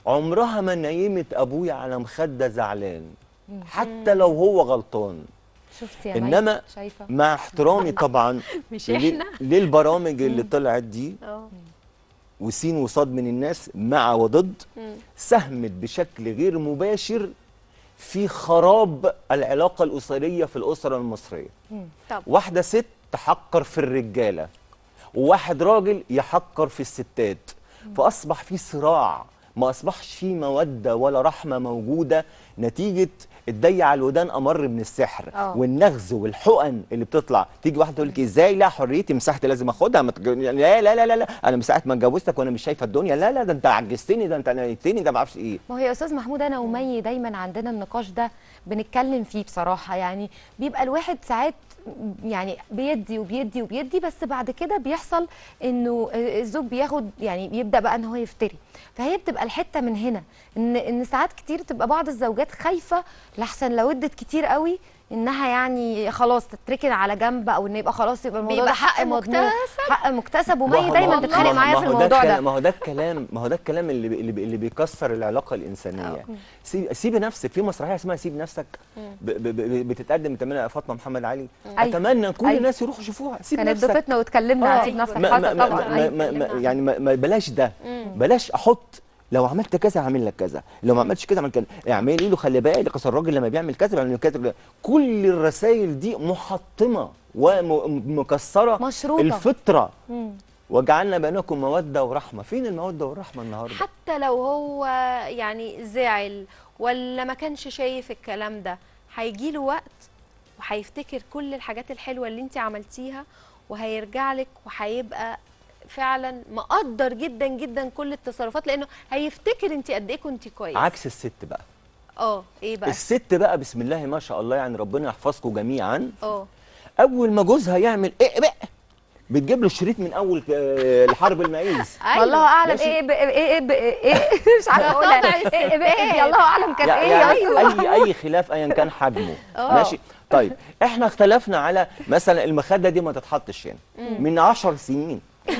عمرها ما نيمت ابويا على مخده زعلان حتى لو هو غلطان شفتي يا إنما مي شايفه مع احترامي طبعا مش لل- احنا للبرامج اللي طلعت دي اه وسين وصاد من الناس مع وضد مم. ساهمت بشكل غير مباشر في خراب العلاقة الأسرية في الأسرة المصرية طب واحدة ست تحقر في الرجالة وواحد راجل يحقر في الستات فأصبح في صراع ما أصبحش في مودة ولا رحمة موجودة نتيجة الضي على الودان أمر من السحر آه. والنغز والحقن اللي بتطلع تيجي واحدة تقول لك ازاي لا حريتي مساحتي لازم اخدها ما تج- لا لا لا لا, لا. انا من ساعه ما اتجوزتك وانا مش شايفه الدنيا لا لا ده انت عجزتني ده انت نيتني ده ما اعرفش ايه ما هو يا استاذ محمود انا ومي دايما عندنا النقاش ده بنتكلم فيه بصراحه يعني بيبقى الواحد ساعات يعني بيدي وبيدي وبيدي بس بعد كده بيحصل انه الزوج بياخد يعني بيبدا بقى ان هو يفتري فهي بتبقى الحته من هنا ان ان ساعات كتير تبقى بعض الزوجات خايفه لحسن لو ادت كتير قوي انها يعني خلاص تتركن على جنب او ان يبقى خلاص يبقى الموضوع بيبقى ده حق حق مضمون مكتسب. حق مكتسب ما ومي هو- دايما ما هو- تتخانق ما معايا هو في ده الموضوع الكلام- ده ما هو ده الكلام ما هو ده الكلام اللي بي- اللي, بي اللي بيكسر العلاقه الانسانيه سيب سيبي نفسك في مسرحيه اسمها سيب نفسك ب ب ب بتتقدم بتعملها فاطمه محمد علي أيوة. اتمنى كل أيوة. الناس يروحوا يشوفوها سيب كانت نفسك ضيفتنا واتكلمنا آه. عن سيب نفسك ما حصل ما ما طبعا ما أيوة. ما ما يعني ما ما بلاش ده بلاش احط لو عملت كذا هعمل لك كذا لو ما عملتش كذا اعمل كذا اعملي له خلي بالك اصل الراجل لما بيعمل كذا بيعمل كذا كل الرسائل دي محطمه ومكسره مشروطة. الفطره مم. وجعلنا بينكم موده ورحمه فين الموده والرحمه النهارده حتى لو هو يعني زعل ولا ما كانش شايف الكلام ده هيجي له وقت وهيفتكر كل الحاجات الحلوه اللي انت عملتيها وهيرجع لك وهيبقى فعلا مقدر جدا جدا كل التصرفات لانه هيفتكر انت قد ايه كنت كويس عكس الست بقى اه ايه بقى الست بقى بسم الله ما شاء الله يعني ربنا يحفظكم جميعا اه اول ما جوزها يعمل ايه بقى بتجيب له الشريط من اول آه، الحرب المعيز والله اعلم ماشي. ايه ب- ايه ايه ب- ايه مش عارفه ده اقولها طبع ايه إيه ب- الستات. إيه الله اعلم كانت يع- ايه يعني ايوه اي اي خلاف ايا كان حجمه آه. ماشي طيب احنا اختلفنا على مثلا المخده دي ما تتحطش هنا من عشر سنين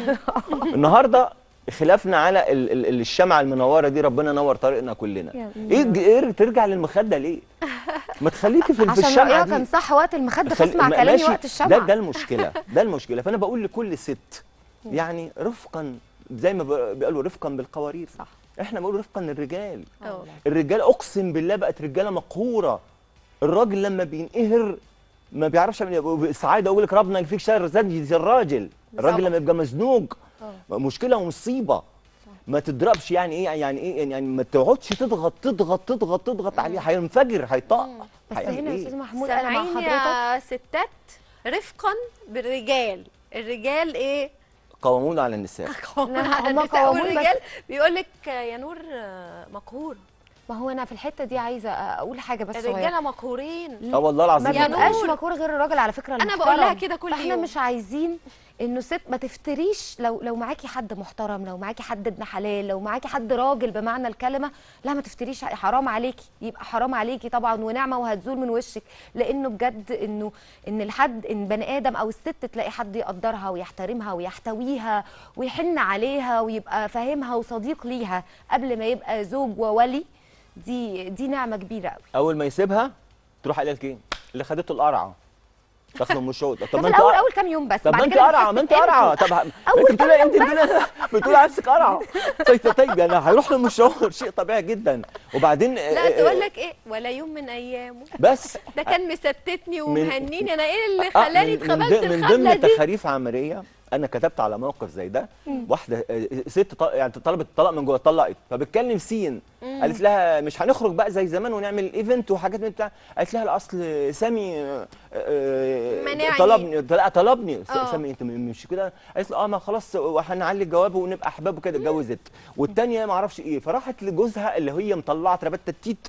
النهارده خلافنا على ال ال ال- الشمعه المنوره دي ربنا نور طريقنا كلنا يا ايه ج- ايه ترجع للمخده ليه ما تخليكي في, في عشان الشمعه رؤيا دي كان صح وقت المخده خل- فاسمع ما- كلامي ماشي، وقت الشمعة ده ده المشكله ده المشكله فانا بقول لكل ست يعني رفقا زي ما بي- بيقولوا رفقا بالقوارير صح. احنا بنقول رفقا للرجال اه الرجال اقسم بالله بقت رجاله مقهوره الراجل لما بينقهر ما بيعرفش يعمل إيه. سعاده اقول لك ربنا يكفيك شر زي زي الراجل الراجل لما يبقى مزنوق مشكله ومصيبه ما تضربش يعني ايه يعني ايه يعني ما تقعدش تضغط تضغط تضغط تضغط عليه هينفجر هيطق بس هيعمل هنا يا إيه؟ استاذ محمود انا مع سامعين حضرتك يا ستات رفقا بالرجال الرجال ايه قوامون على النساء لا، هما النساء قوامون بس- والرجال بيقول لك يا نور آه، مقهور ما هو انا في الحته دي عايزه اقول حاجه بس صغيره الرجاله مقهورين اه والله ما العظيم يا بيبقاش نور. مكور غير الراجل على فكره أنا المحترم. بقول لها كده كل فاحنا يوم. مش عايزين انه ست ما تفتريش لو لو معاكي حد محترم لو معاكي حد ابن حلال لو معاكي حد راجل بمعنى الكلمه لا ما تفتريش حرام عليكي يبقى حرام عليكي طبعا ونعمه وهتزول من وشك لانه بجد انه ان الحد ان بني ادم او الست تلاقي حد يقدرها ويحترمها ويحتويها ويحن عليها ويبقى فاهمها وصديق ليها قبل ما يبقى زوج وولي دي دي نعمه كبيره قوي اول ما يسيبها تروح قايله لك ايه اللي خدته القرعه تاخده من الشوط طب ده ما في انت الاول قرعة. اول كام يوم بس طب بعد ما انت كده قرعه ما انت بتحس قرعه بقيمته. طب ه- أول انت بتقولي انت بتقولي بتقولي على نفسك قرعه طيب طيب يعني هيروح له من الشهور شيء طبيعي جدا وبعدين لا تقول لك ايه ولا يوم من ايامه بس ده كان مستتني ومهنيني انا ايه اللي آه، خلاني من- من اتخبلت ضمن- من الخبله ضمن دي تخاريف عمليه انا كتبت على موقف زي ده واحده آه، ست ط- يعني طلبت الطلاق من جوه اتطلقت فبتكلم سين قالت لها مش هنخرج بقى زي زمان ونعمل ايفنت وحاجات من بتاع قالت لها الاصل سامي آه، آه، منعني. طلبني لا طلبني س- آه. سامي انت م- مش كده قالت له اه ما خلاص وهنعلي الجواب ونبقى احباب وكده اتجوزت والتانيه ما اعرفش ايه فراحت لجوزها اللي هي مطلعه تربت التيت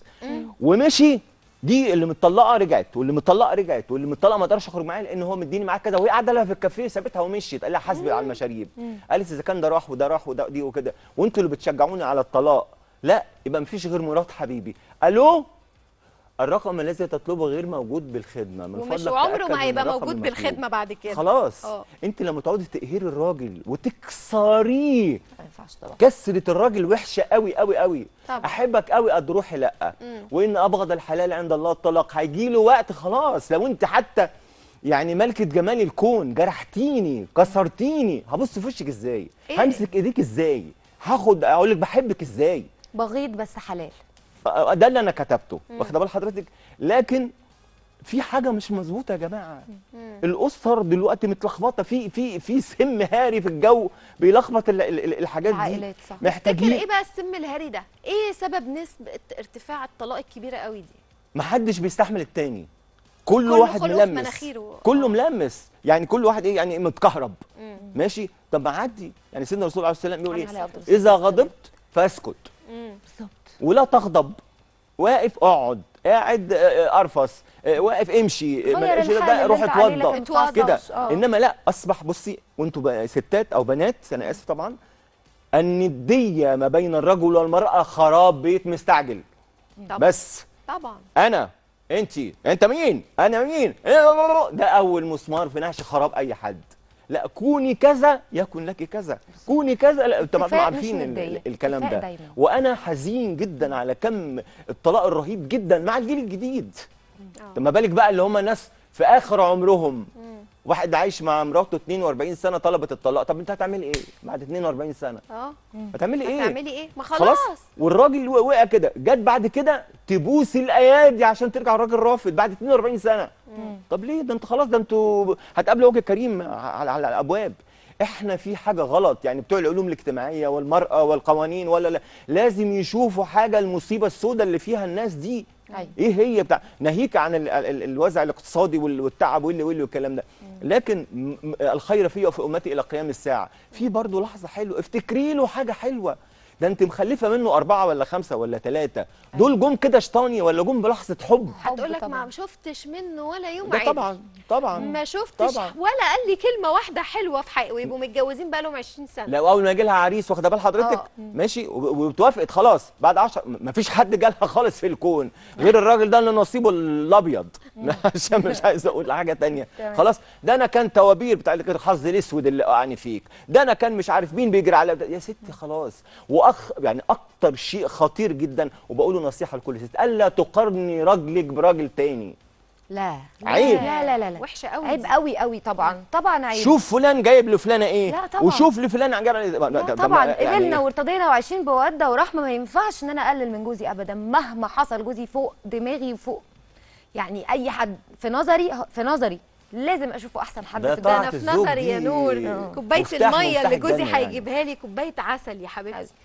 ومشي دي اللي متطلقه رجعت واللي متطلقه رجعت واللي متطلقه ما اقدرش اخرج معاه لان هو مديني معاه كذا وهي قاعده لها في الكافيه سابتها ومشيت قال لها حاسبي على المشاريب قالت اذا كان ده راح وده راح وده دي وكده وانتوا اللي بتشجعوني على الطلاق لا يبقى مفيش غير مراد حبيبي الو الرقم الذي تطلبه غير موجود بالخدمه من ومش فضلك وعمره تأكد ما من هيبقى الرقم موجود المطلوب. بالخدمه بعد كده خلاص اه. انت لما تقعدي تقهري الراجل وتكسريه ما ينفعش طبعا كسرة الراجل وحشه قوي قوي قوي طبعا. احبك قوي قد روحي لا مم. وان ابغض الحلال عند الله الطلاق هيجي له وقت خلاص لو انت حتى يعني ملكة جمال الكون جرحتيني كسرتيني هبص في وشك ازاي إيه؟ همسك ايديك ازاي هاخد اقول لك بحبك ازاي بغيض بس حلال ده اللي انا كتبته واخده بال حضرتك لكن في حاجه مش مظبوطه يا جماعه الاسر دلوقتي متلخبطه في في في سم هاري في الجو بيلخبط ال- ال- ال- الحاجات دي العائلات صح تفتكر محتاجين ايه بقى السم الهري ده ايه سبب نسبه ارتفاع الطلاق الكبيره قوي دي محدش بيستحمل التاني كل كله واحد خلقه في ملمس مناخيره. كله آه. ملمس يعني كل واحد ايه يعني متكهرب مم. ماشي طب ما عدي يعني سيدنا الرسول عليه السلام يقول عليه ايه أفضل الصلاة اذا والسلام. غضبت فاسكت مم. بالظبط ولا تغضب واقف اقعد قاعد آه، آه، ارفص آه، واقف امشي آه، ما غير لقيتش ده- الحال ده اللي روح انت عليه اتوضى لكن اتوضى. كده متعصبش. آه. انما لا اصبح بصي وانتوا بقى ستات او بنات انا اسف طبعا النديه ما بين الرجل والمراه خراب بيت مستعجل طبعا بس طبعا انا انت انت مين انا مين ده اول مسمار في نعش خراب اي حد لا كوني كذا يكن لك كذا كوني كذا لا طبعا اتفاق عارفين مش ال- ندية. الكلام اتفاق ده دايما. وانا حزين جدا على كم الطلاق الرهيب جدا مع الجيل الجديد آه. طب ما بالك بقى اللي هم ناس في اخر عمرهم واحد عايش مع مراته 42 سنه طلبت الطلاق طب انت هتعملي ايه بعد 42 سنه اه هتعملي ايه هتعملي ايه ما خلاص خلاص والراجل و- وقع كده جت بعد كده تبوس الايادي عشان ترجع الراجل رافض بعد 42 سنه طب ليه ده انت خلاص ده انتوا هتقابلوا وجه كريم على, على الابواب احنا في حاجه غلط يعني بتوع العلوم الاجتماعيه والمراه والقوانين ولا لا لازم يشوفوا حاجه المصيبه السوداء اللي فيها الناس دي أيوة. ايه هي بتاع ناهيك عن ال- ال- الوضع الاقتصادي وال- والتعب واللي واللي والكلام ده لكن م- م- الخير فيه وفي امتي الى قيام الساعه في برضه لحظه حلوه افتكري له حاجه حلوه ده انت مخلفه منه اربعه ولا خمسه ولا ثلاثه دول جم كده شطاني ولا جم بلحظه حب هتقول لك طبعاً. ما شفتش منه ولا يوم ده عدل. طبعا طبعا ما شفتش طبعا. ولا قال لي كلمه واحده حلوه في حقي ويبقوا متجوزين بقى لهم 20 سنه لو اول ما يجي لها عريس واخده بال حضرتك آه. ماشي وب- واتوافقت خلاص بعد 10 ما فيش حد جالها خالص في الكون غير الراجل ده اللي نصيبه الابيض عشان مش عايز اقول حاجه تانية تمام. خلاص ده انا كان توابير بتاع الحظ الاسود اللي وقعني فيك ده انا كان مش عارف مين بيجري على يا ستي خلاص واخ يعني اكتر شيء خطير جدا وبقوله نصيحه لكل ست الا تقارني راجلك براجل تاني لا عيب. لا لا لا لا وحشه قوي عيب دي. قوي قوي طبعا طبعا عيب شوف فلان جايب لفلانه ايه لا طبعا. وشوف لفلان جايب لا ده- ده- طبعا يعني- قبلنا وارتضينا وعايشين بوده ورحمه ما ينفعش ان انا اقلل من جوزي ابدا مهما حصل جوزي فوق دماغي وفوق يعني اي حد في نظري في نظري لازم اشوفه احسن حد ده في ده الدنيا انا طاعة في الزوج نظري يا دي نور كوبايه مفتاح- الميه مفتاح اللي جوزي الدنيا يعني. هيجيبها لي كوبايه عسل يا حبيبتي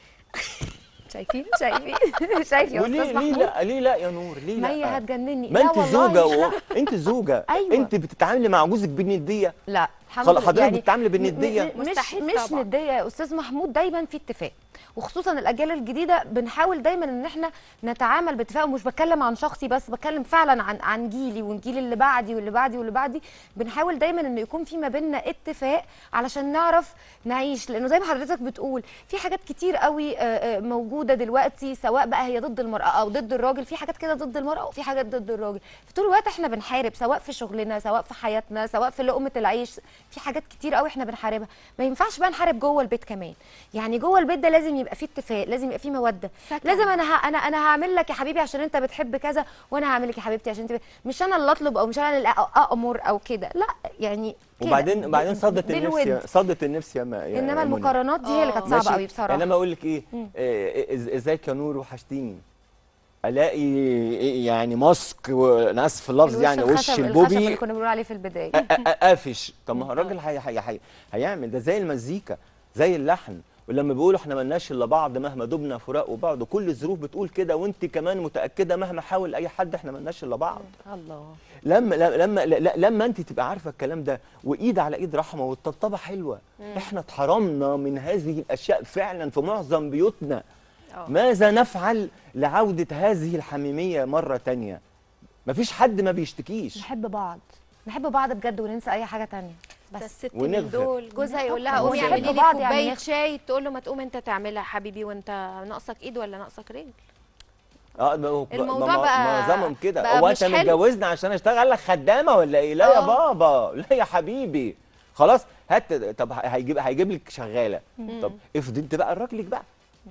شايفين شايفين شايف يا وليه استاذ ليه محمود لا ليه لا يا نور ليه مي لا هتجنني ما لا انت والله زوجه و... لا. انت زوجه أيوة. انت بتتعاملي مع جوزك بالنديه لا الحمد خلاص لله حضرتك بتتعاملي م- بالندية؟ م- مش مستحيل مش طبعاً. نديه يا استاذ محمود دايما في اتفاق وخصوصا الاجيال الجديده بنحاول دايما ان احنا نتعامل باتفاق ومش بتكلم عن شخصي بس بتكلم فعلا عن عن جيلي والجيل اللي بعدي واللي بعدي واللي بعدي بنحاول دايما ان يكون في ما بيننا اتفاق علشان نعرف نعيش لانه زي ما حضرتك بتقول في حاجات كتير قوي آه، آه، موجوده دلوقتي سواء بقى هي ضد المراه او ضد الراجل في حاجات كده ضد المراه وفي حاجات ضد الراجل في طول الوقت احنا بنحارب سواء في شغلنا سواء في حياتنا سواء في لقمه العيش في حاجات كتير قوي احنا بنحاربها ما ينفعش بقى نحارب جوه البيت كمان يعني جوه البيت ده لازم يبقى فيه اتفاق لازم يبقى فيه موده سكن. لازم انا ه... انا انا هعمل لك يا حبيبي عشان انت بتحب كذا وانا هعمل لك يا حبيبتي عشان انت ب... مش انا اللي اطلب او مش انا اللي أ- امر او كده لا يعني كده. وبعدين بعدين صدت دي النفس الود. يا صدت النفس يا, ما يا انما يا منى. المقارنات دي هي اللي كانت آه. صعبه ماشي؟ قوي بصراحه يعني انا اقول لك ايه آه، إز- ازيك يا نور وحشتيني الاقي إيه يعني ماسك وانا اسف في اللفظ الوش يعني وش الخشب- الخشب اللي البوبي كنا بنقول عليه في البدايه أ- أ- أ- قافش طب ما هو الراجل هي هي هي هيعمل ده زي المزيكا زي اللحن ولما بيقولوا احنا ملناش الا بعض مهما دبنا فراق وبعض وكل الظروف بتقول كده وانت كمان متاكده مهما حاول اي حد احنا ملناش الا بعض الله لما لما لما, لما انت تبقى عارفه الكلام ده وايد على ايد رحمه والطبطبه حلوه احنا اتحرمنا من هذه الاشياء فعلا في معظم بيوتنا آه. ماذا نفعل لعوده هذه الحميميه مره تانية مفيش حد ما بيشتكيش نحب بعض نحب بعض بجد وننسى اي حاجه تانية ده بس الست من ونغفر. دول جوزها يقول لها طبعاً. قومي ونحب اعملي لي بعض يعني كوبايه يغ- شاي تقول له ما تقوم انت تعملها يا حبيبي وانت ناقصك ايد ولا ناقصك رجل اه ما هو- الموضوع ما- ما- بقى- معظمهم كده بقى هو مش انت حلو. متجوزني عشان اشتغل لك خدامه ولا ايه لا يا آه. بابا لا يا حبيبي خلاص هات طب هيجيب هيجيب لك شغاله طب افرض انت بقى راجلك بقى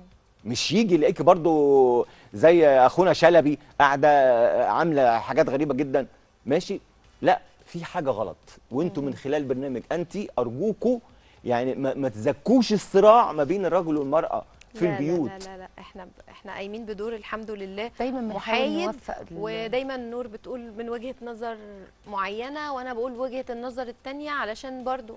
مش يجي يلاقيكي برضو زي اخونا شلبي قاعده عامله حاجات غريبه جدا ماشي لا في حاجه غلط وانتوا من خلال برنامج انت ارجوكوا يعني ما, ما تزكوش الصراع ما بين الرجل والمراه في لا البيوت لا لا لا احنا احنا قايمين بدور الحمد لله دايما بنحاول محايد نوفق ال- ودايما نور بتقول من وجهة نظر معينة وانا بقول وجهة النظر التانية علشان برضو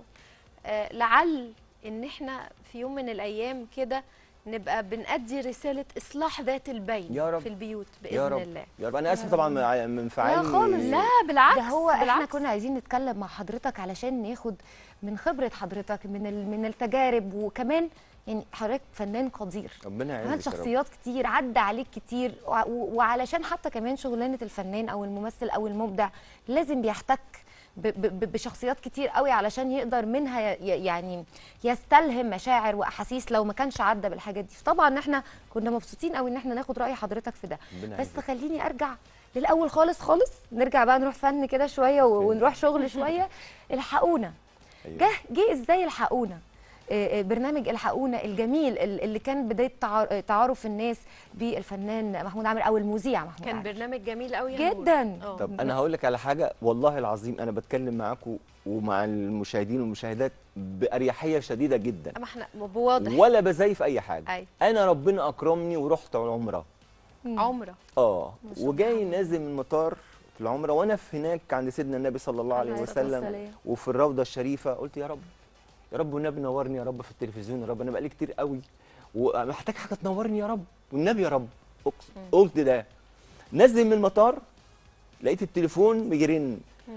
آه لعل ان احنا في يوم من الايام كده نبقى بنأدي رسالة اصلاح ذات البين يا رب. في البيوت بإذن يا رب الله يا رب انا اسف طبعا من- من فعالي لا خالص، لا بالعكس ده هو احنا بالعكس. كنا عايزين نتكلم مع حضرتك علشان ناخد من خبرة حضرتك من ال- من التجارب وكمان يعني حضرتك فنان قدير ربنا عملت يعزك يا رب شخصيات كتير عدى عليك كتير وع- و- وعلشان حتى كمان شغلانه الفنان او الممثل او المبدع لازم بيحتك ب- ب- ب- بشخصيات كتير قوي علشان يقدر منها ي- ي- يعني يستلهم مشاعر واحاسيس لو ما كانش عدى بالحاجات دي فطبعا احنا كنا مبسوطين قوي ان احنا ناخد راي حضرتك في ده ربنا بس يعزك. خليني ارجع للاول خالص خالص نرجع بقى نروح فن كده شويه و- فين؟ ونروح شغل شويه الحقونا أيوة. جه جه ازاي الحقونا آه، آه، برنامج الحقونا الجميل ال- اللي كان بدايه تعار- آه، تعارف الناس بالفنان محمود عامر او المذيع محمود كان عامر برنامج جميل قوي يا نور. جدا آه. طب انا هقول لك على حاجه والله العظيم انا بتكلم معاكم ومع المشاهدين والمشاهدات باريحيه شديده جدا ما احنا بواضح ولا بزيف اي حاجه أي. انا ربنا اكرمني ورحت العمره عمره اه وجاي نازل من المطار في العمره وانا في هناك عند سيدنا النبي صلى الله عليه عليه الصلاة وسلم والسلام. وفي الروضه الشريفه قلت يا رب يا رب والنبي نورني يا رب في التلفزيون يا رب انا بقالي كتير قوي ومحتاج حاجه تنورني يا رب والنبي يا رب أقسم. قلت ده نزل من المطار لقيت التليفون بيرن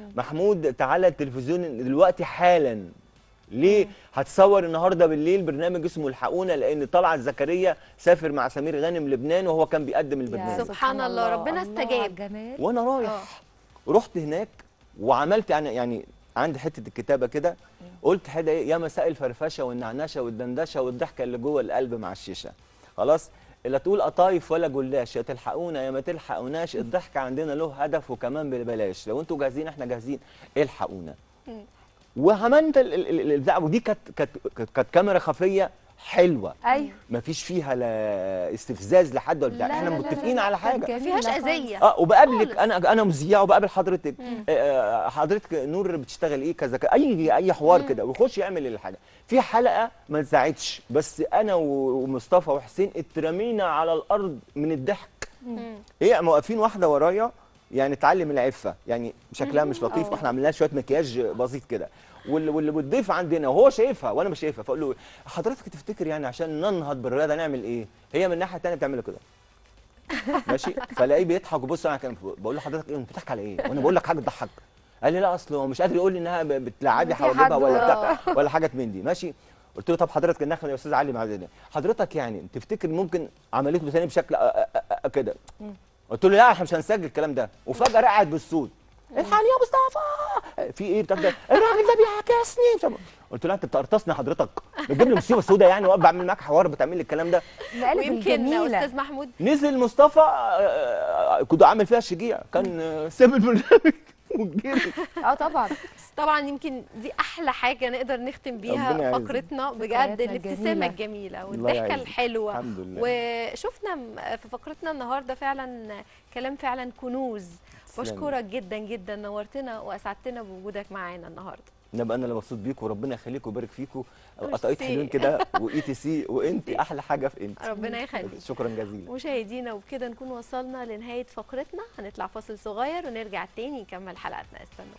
محمود تعالى التلفزيون دلوقتي حالا ليه هتصور النهارده بالليل برنامج اسمه الحقونا لان طلعت زكريا سافر مع سمير غانم لبنان وهو كان بيقدم يا البرنامج سبحان الله، ربنا الله استجاب. على الجمال وانا رايح رحت هناك وعملت انا يعني عندي حته الكتابه كده قلت حاجه ايه يا مساء الفرفشه والنعنشه والدندشه والضحكه اللي جوه القلب مع الشيشه خلاص لا تقول قطايف ولا جلاش يا تلحقونا يا ما تلحقوناش الضحك عندنا له هدف وكمان ببلاش لو انتوا جاهزين احنا جاهزين الحقونا وعملت ال- ال- ال- البتاع ودي كانت كانت كانت- كانت كاميرا خفيه حلوه ايوه ما فيش فيها لا استفزاز لحد ولا بتاع لا، احنا لا، لا، متفقين لا، على كانت حاجه ما جميلة فيهاش خالص. اذيه اه وبقابلك خالص. انا انا مذيع وبقابل حضرتك آه حضرتك نور بتشتغل ايه كذا كذا اي اي حوار كده ويخش يعمل الحاجه في حلقه ما اتذاعتش بس انا و- ومصطفى وحسين اترمينا على الارض من الضحك ايه موقفين واحده ورايا يعني تعلم العفه يعني شكلها مش لطيف واحنا عملنا لها شويه مكياج بسيط كده واللي واللي بتضيف عندنا وهو شايفها وانا مش شايفها فاقول له حضرتك تفتكر يعني عشان ننهض بالرياضه نعمل ايه؟ هي من الناحيه الثانيه بتعمل كده ماشي فلاقيه بيضحك وبص انا كان بقول له حضرتك ايه انت بتضحك على ايه؟ وانا بقول لك حاجه تضحك قال لي لا اصل هو مش قادر يقول لي انها ب- بتلعبي في حواجبها حد ولا بتاع ولا حاجه من دي ماشي قلت له طب حضرتك النخله يا استاذ علي معاذ حضرتك يعني تفتكر ممكن عملته ثاني بشكل أ- أ- أ- كده قلت له لا احنا مش هنسجل الكلام ده وفجاه رقعت بالصوت الحقني يا مصطفى في ايه بتاع ده الراجل ده بيعكسني مش عارف- قلت له انت بتقرطصني حضرتك بتجيب لي مصيبه سوداء يعني واقف بعمل معاك حوار بتعمل لي الكلام ده مقالب ويمكن الجميله استاذ محمود نزل مصطفى آه، آه، كنت عامل فيها شجيع كان آه، ساب البرنامج وجري اه طبعا طبعا يمكن دي احلى حاجه نقدر نختم ربنا بيها يعزك. فقرتنا بجد ذكرياتنا الابتسامه الجميلة. الجميله الله والضحكه يعزك. الحلوه الحمد لله وشفنا م- في فقرتنا النهارده فعلا كلام فعلا كنوز تسلمي. بشكرك جدا جدا نورتنا واسعدتنا بوجودك معانا النهارده نبقى انا اللي مبسوط بيكم وربنا يخليكم ويبارك فيكم ميرسي. قطعيت حلوين كده واي تي سي وانت احلى حاجه في انت ربنا يخليك شكرا جزيلا مشاهدينا وبكده نكون وصلنا لنهايه فقرتنا هنطلع فاصل صغير ونرجع تاني نكمل حلقتنا استنونا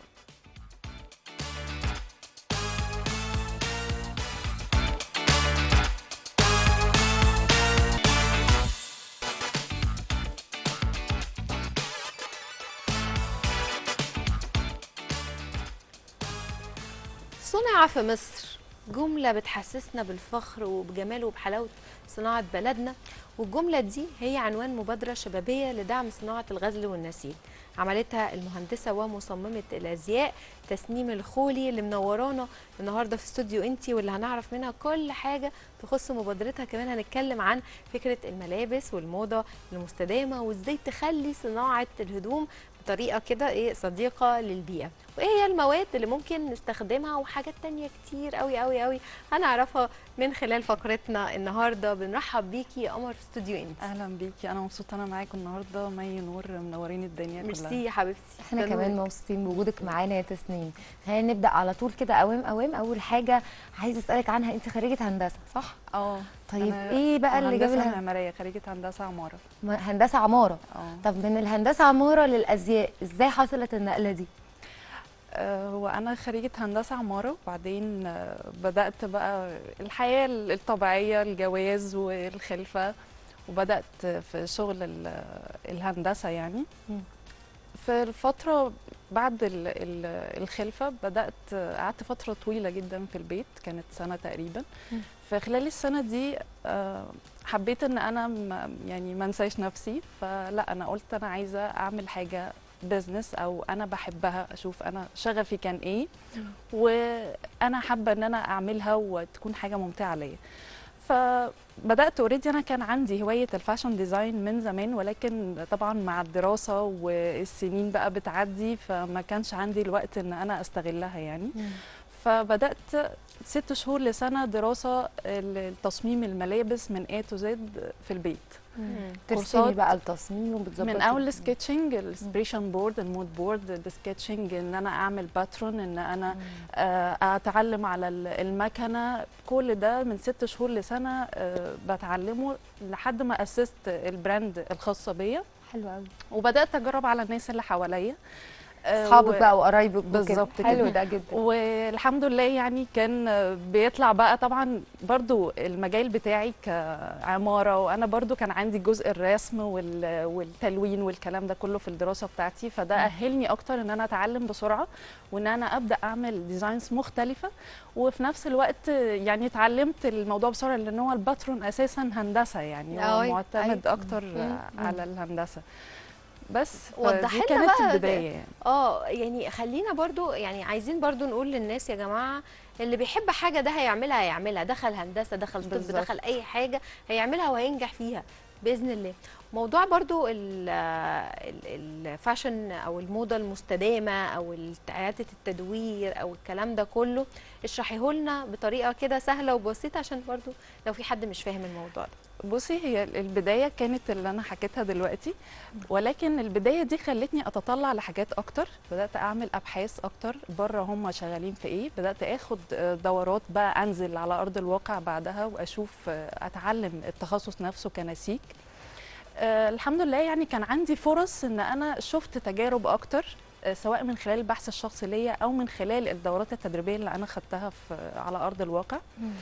صنع في مصر جملة بتحسسنا بالفخر وبجمال وبحلاوة صناعة بلدنا والجملة دي هي عنوان مبادرة شبابية لدعم صناعة الغزل والنسيج عملتها المهندسه ومصممه الازياء تسنيم الخولي اللي منورانا النهارده في استوديو انتي واللي هنعرف منها كل حاجه تخص مبادرتها كمان هنتكلم عن فكره الملابس والموضه المستدامه وازاي تخلي صناعه الهدوم بطريقه كده ايه صديقه للبيئه وايه هي المواد اللي ممكن نستخدمها وحاجات تانية كتير قوي قوي قوي هنعرفها من خلال فقرتنا النهارده بنرحب بيكي يا قمر في استوديو انت اهلا بيكي انا مبسوطه انا معاكم النهارده مي نور منورين الدنيا كلها ميرسي يا حبيبتي احنا ده كمان نور. مبسوطين بوجودك معانا يا تسنيم خلينا نبدا على طول كده اوام اوام اول حاجه عايزه اسالك عنها انت خريجه هندسه صح اه طيب أنا ايه بقى اللي جاب هندسه الهن- معماريه خريجه هندسه عماره هندسه عماره اه طب من الهندسه عماره للازياء ازاي حصلت النقله دي آه، هو انا خريجه هندسه عماره وبعدين آه، بدات بقى الحياه الطبيعيه الجواز والخلفه وبدات في شغل ال- الهندسه يعني مم. في الفتره بعد ال- ال- الخلفه بدات قعدت فتره طويله جدا في البيت كانت سنه تقريبا مم. فخلال السنه دي آه، حبيت ان انا م- يعني ما انساش نفسي فلا انا قلت انا عايزه اعمل حاجه بزنس او انا بحبها اشوف انا شغفي كان ايه وانا حابه ان انا اعملها وتكون حاجه ممتعه ليا فبدات اوريدي انا كان عندي هوايه الفاشن ديزاين من زمان ولكن طبعا مع الدراسه والسنين بقى بتعدي فما كانش عندي الوقت ان انا استغلها يعني فبدات ست شهور لسنه دراسه تصميم الملابس من A to Z في البيت ترسمي كورسات بقى التصميم وبتظبطي من اول السكتشنج السبريشن بورد المود بورد السكتشنج ان انا اعمل باترون ان انا آه، اتعلم على ال- المكنه كل ده من ست شهور لسنه آه، بتعلمه لحد ما اسست البراند الخاصه بيا حلو قوي وبدات اجرب على الناس اللي حواليا آه، اصحابك و- بقى وقرايبك وكده. بالظبط كده. حلو ده جدا والحمد لله يعني كان بيطلع بقى طبعا برضو المجال بتاعي كعمارة وأنا برضو كان عندي جزء الرسم وال- والتلوين والكلام ده كله في الدراسة بتاعتي فده أهلني أكتر إن أنا أتعلم بسرعة وإن أنا أبدأ أعمل ديزاينز مختلفة وفي نفس الوقت يعني اتعلمت الموضوع بسرعة لأن هو الباترون أساسا هندسة يعني هو أي- معتمد أي. أكتر مم. على الهندسة بس وضحي فدي لنا كانت بقى ده- البداية يعني. اه يعني خلينا برضو يعني عايزين برضو نقول للناس يا جماعه اللي بيحب حاجه ده هيعملها هيعملها دخل هندسه دخل طب بالظبط. دخل اي حاجه هيعملها وهينجح فيها باذن الله موضوع برضو ال- ال- الفاشن او الموضه المستدامه او ال- اعاده التدوير او الكلام ده كله اشرحيه لنا بطريقه كده سهله وبسيطه عشان برضو لو في حد مش فاهم الموضوع ده بصي هي البداية كانت اللي أنا حكيتها دلوقتي ولكن البداية دي خلتني أتطلع لحاجات أكتر بدأت أعمل أبحاث أكتر بره هم شغالين في إيه بدأت أخد آه، دورات بقى أنزل على أرض الواقع بعدها وأشوف آه، أتعلم التخصص نفسه كنسيج آه، الحمد لله يعني كان عندي فرص إن أنا شفت تجارب أكتر آه، سواء من خلال البحث الشخصي ليا أو من خلال الدورات التدريبية اللي أنا خدتها في على أرض الواقع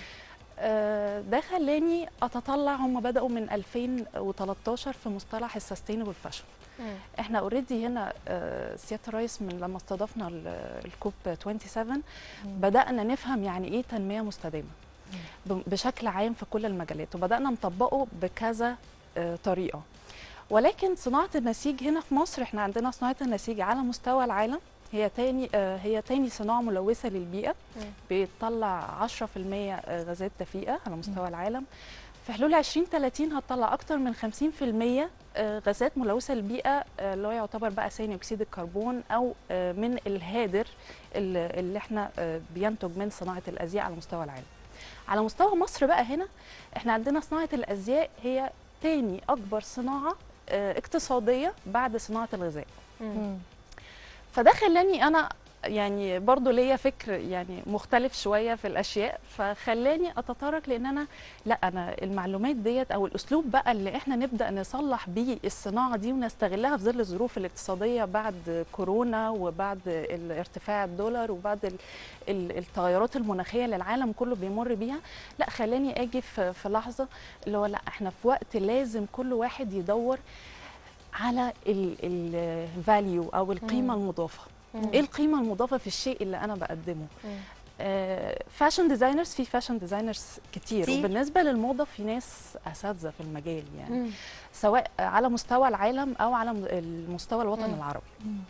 آه، ده خلاني اتطلع هم بداوا من 2013 في مصطلح السستينبل فاشن احنا اوريدي هنا آه، سياده الرئيس من لما استضفنا ال- الكوب 27 بدانا نفهم يعني ايه تنميه مستدامه ب- بشكل عام في كل المجالات وبدانا نطبقه بكذا آه، طريقه ولكن صناعه النسيج هنا في مصر احنا عندنا صناعه النسيج على مستوى العالم هي تاني آه، هي تاني صناعه ملوثه للبيئه بيطلع 10% غازات دفيئه على مستوى العالم في حلول 2030 هتطلع اكتر من 50% آه، غازات ملوثه للبيئه آه، اللي هو يعتبر بقى ثاني اكسيد الكربون او آه، من الهادر اللي اللي احنا آه، بينتج من صناعه الازياء على مستوى العالم على مستوى مصر بقى هنا احنا عندنا صناعه الازياء هي تاني اكبر صناعه آه، اقتصاديه بعد صناعه الغذاء مم. فده خلاني انا يعني برضو ليا فكر يعني مختلف شويه في الاشياء فخلاني اتطرق لان انا لا انا المعلومات ديت او الاسلوب بقى اللي احنا نبدا نصلح بيه الصناعه دي ونستغلها في ظل الظروف الاقتصاديه بعد كورونا وبعد ال- ارتفاع الدولار وبعد ال- ال- التغيرات المناخيه اللي العالم كله بيمر بيها لا خلاني اجي في في لحظه اللي هو لا احنا في وقت لازم كل واحد يدور على الفاليو او القيمه المضافه ايه القيمه المضافه في الشيء اللي انا بقدمه فاشن ديزاينرز في فاشن ديزاينرز كتير كتير. وبالنسبه للموضه في ناس اساتذه في المجال يعني مم. سواء على مستوى العالم او على م- المستوى الوطني مم. العربي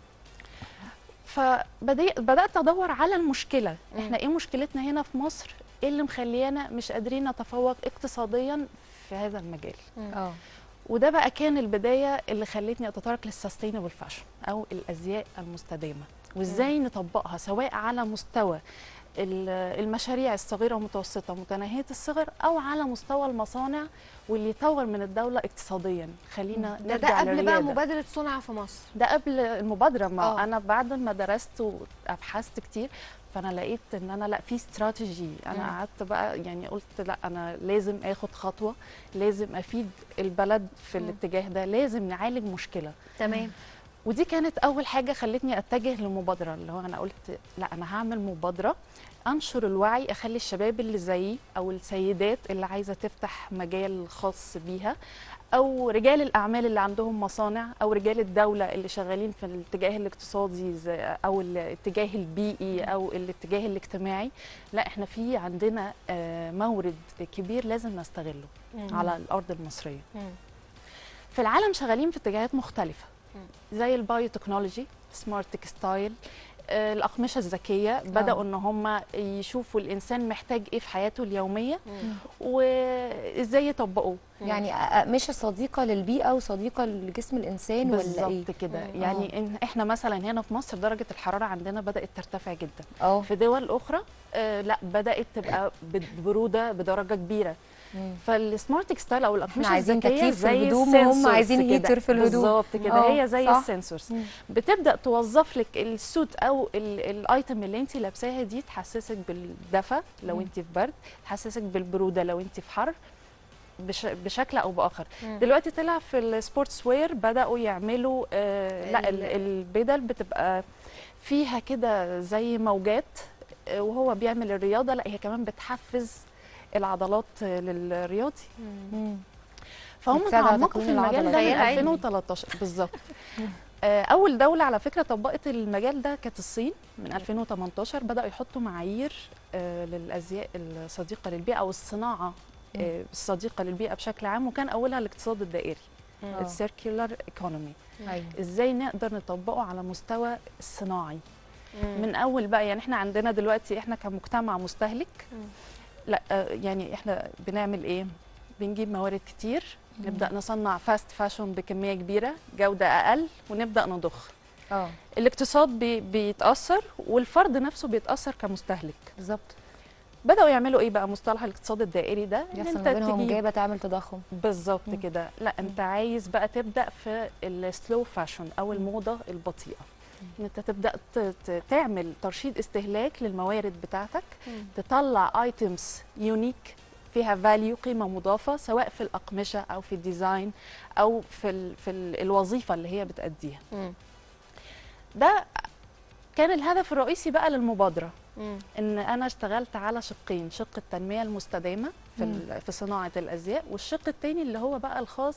فبدأت بدأت أدور على المشكلة مم. إحنا إيه مشكلتنا هنا في مصر إيه اللي مخليانا مش قادرين نتفوق اقتصاديا في هذا المجال اه وده بقى كان البداية اللي خلتني أتطرق للسستينبل فاشن أو الأزياء المستدامة وإزاي نطبقها سواء على مستوى ال- المشاريع الصغيرة والمتوسطة متناهية الصغر أو على مستوى المصانع واللي يطور من الدولة اقتصاديا خلينا ده ده نرجع قبل بقى للريادة. مبادره صنع في مصر ده قبل المبادره ما آه. انا بعد ما درست وابحثت كتير فانا لقيت ان انا لا في استراتيجي مم. انا قعدت بقى يعني قلت لا انا لازم اخد خطوه لازم افيد البلد في مم. الاتجاه ده لازم نعالج مشكله تمام ودي كانت اول حاجه خلتني اتجه للمبادره اللي هو انا قلت لا انا هعمل مبادره انشر الوعي اخلي الشباب اللي زيي او السيدات اللي عايزه تفتح مجال خاص بيها او رجال الاعمال اللي عندهم مصانع او رجال الدوله اللي شغالين في الاتجاه الاقتصادي زي- او الاتجاه البيئي او الاتجاه الاجتماعي لا احنا في عندنا آه، مورد كبير لازم نستغله على الارض المصريه مم. في العالم شغالين في اتجاهات مختلفة مم. زي البايو تكنولوجي سمارت تكستايل آه، الأقمشة الذكية بدأوا إن هم يشوفوا الإنسان محتاج إيه في حياته اليومية مم. وإزاي يطبقوه يعني أ- مش صديقه للبيئه وصديقه لجسم الانسان ولا ايه بالظبط كده مم. يعني إن إحنا مثلا هنا في مصر درجة الحرارة عندنا بدأت ترتفع جدا اه في دول أخرى آه، لا بدأت تبقى برودة بدرجة كبيرة مم. فالسمارت تكستايل او الاقمشه عايزين الذكيه تكييف في زي الهدوم وهم السنسورز عايزين كده. هيتر في الهدوم. بالظبط كده آه، هي زي صح. السنسورز مم. بتبدا توظف لك السوت او ال- الايتم اللي انت لابساها دي تحسسك بالدفى لو مم. انت في برد تحسسك بالبروده لو انت في حر بش بشكل او باخر مم. دلوقتي طلع في السبورتس وير بداوا يعملوا آه لا ال- ال- البدل بتبقى فيها كده زي موجات آه، وهو بيعمل الرياضه لا هي كمان بتحفز العضلات آه، للرياضي مم. مم. فهم بتساعد على تعمقوا في تكوين المجال العضلة. ده من خيال علمي. 2013 بالظبط آه، اول دوله على فكره طبقت المجال ده كانت الصين من 2018 بداوا يحطوا معايير آه، للازياء الصديقه للبيئه او الصناعه آه، الصديقه للبيئه بشكل عام وكان اولها الاقتصاد الدائري مم. السيركيولار ايكونومي ايوه ازاي نقدر نطبقه على مستوى الصناعي مم. من اول بقى يعني احنا عندنا دلوقتي احنا كمجتمع مستهلك مم. لا آه، يعني احنا بنعمل ايه بنجيب موارد كتير نبدا نصنع فاست فاشون بكميه كبيره جوده اقل ونبدا نضخ اه الاقتصاد بي بيتاثر والفرد نفسه بيتاثر كمستهلك بالظبط بداوا يعملوا ايه بقى مصطلح الاقتصاد الدائري ده إن يحصل ما بينهم تجيب- جابه تعمل تضخم بالظبط مم. كده لا انت عايز بقى تبدا في السلو فاشن او الموضه البطيئه ان انت تبدا ت- ت- تعمل ترشيد استهلاك للموارد بتاعتك مم. تطلع ايتمز يونيك فيها فاليو قيمه مضافه سواء في الاقمشه او في الديزاين او في ال في ال الوظيفه اللي هي بتاديها مم. ده كان الهدف الرئيسي بقى للمبادره مم. ان انا اشتغلت على شقين شق التنميه المستدامه في ال- في صناعه الازياء والشق الثاني اللي هو بقى الخاص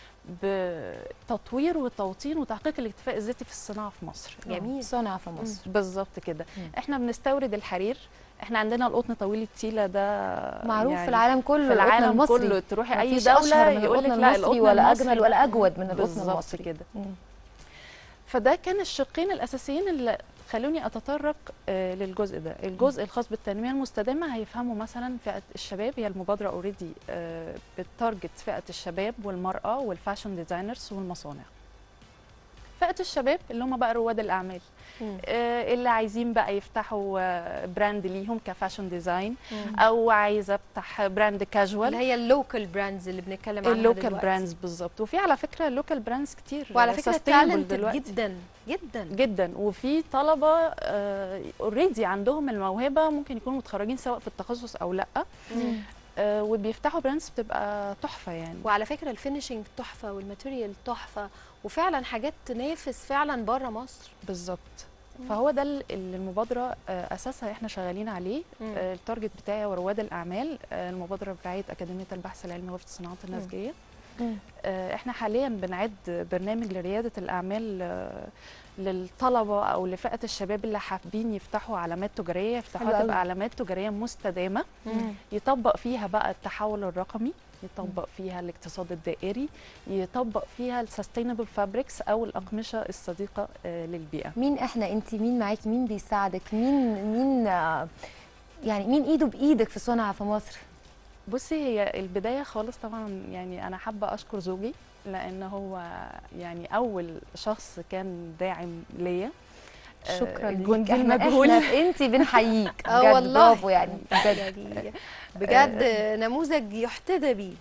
بتطوير وتوطين وتحقيق الاكتفاء الذاتي في الصناعه في مصر جميل. صنع في مصر بالظبط كده مم. احنا بنستورد الحرير احنا عندنا القطن طويل التيله ده معروف يعني في العالم كله في القطن العالم المصري كله تروحي اي مفيش دوله أشهر من يقول لك القطن لا المصري القطن ولا المصري اجمل ولا ده- اجود من القطن بالظبط المصري كده مم. فده كان الشقين الاساسيين اللي خلوني اتطرق آه، للجزء ده الجزء الخاص بالتنميه المستدامه هيفهموا مثلا فئه الشباب هي المبادره اوريدي بتارجت فئه الشباب والمراه والفاشن ديزاينرز والمصانع فئه الشباب اللي هم بقى رواد الاعمال مم. آه، اللي عايزين بقى يفتحوا آه، براند ليهم كفاشن ديزاين مم. او عايزه افتح براند اللي كاجوال هي اللوكال براندز اللي بنتكلم عنها اللوكال دلوقتي. براندز بالظبط وفي على فكره اللوكال براندز كتير وعلى فكره sustainable تالنتد جدا جدا جدا وفي طلبه اوريدي عندهم الموهبه ممكن يكونوا متخرجين سواء في التخصص او لا مم. آه، وبيفتحوا براندز بتبقى تحفه يعني وعلى فكره الفينشنج تحفه والماتيريال تحفه وفعلا حاجات تنافس فعلا بره مصر بالظبط فهو ده ال- اللي المبادره آه، اساسها احنا شغالين عليه مم. آه، التارجت بتاعي هو رواد الاعمال آه، المبادره برعايه اكاديميه البحث العلمي وفد الصناعات النسجيه مم. آه، احنا حاليا بنعد برنامج لرياده الاعمال آه، للطلبه او لفئه الشباب اللي حابين يفتحوا علامات تجاريه حلو يفتحوها قوي. تبقى علامات تجاريه مستدامه مم. يطبق فيها بقى التحول الرقمي يطبق فيها الاقتصاد الدائري يطبق فيها السستينبل فابريكس او الاقمشه الصديقه آه، للبيئه مين احنا انت مين معاكي مين بيساعدك مين مين آه، يعني مين ايده بايدك في صنع في مصر بصي هي البدايه خالص طبعا يعني انا حابه اشكر زوجي لان هو يعني اول شخص كان داعم ليا آه، شكرا ليك الجندي احنا المجهول احنا انت بنحييك اه بجد والله برافو يعني بجد يعني بجد نموذج يحتذى بيه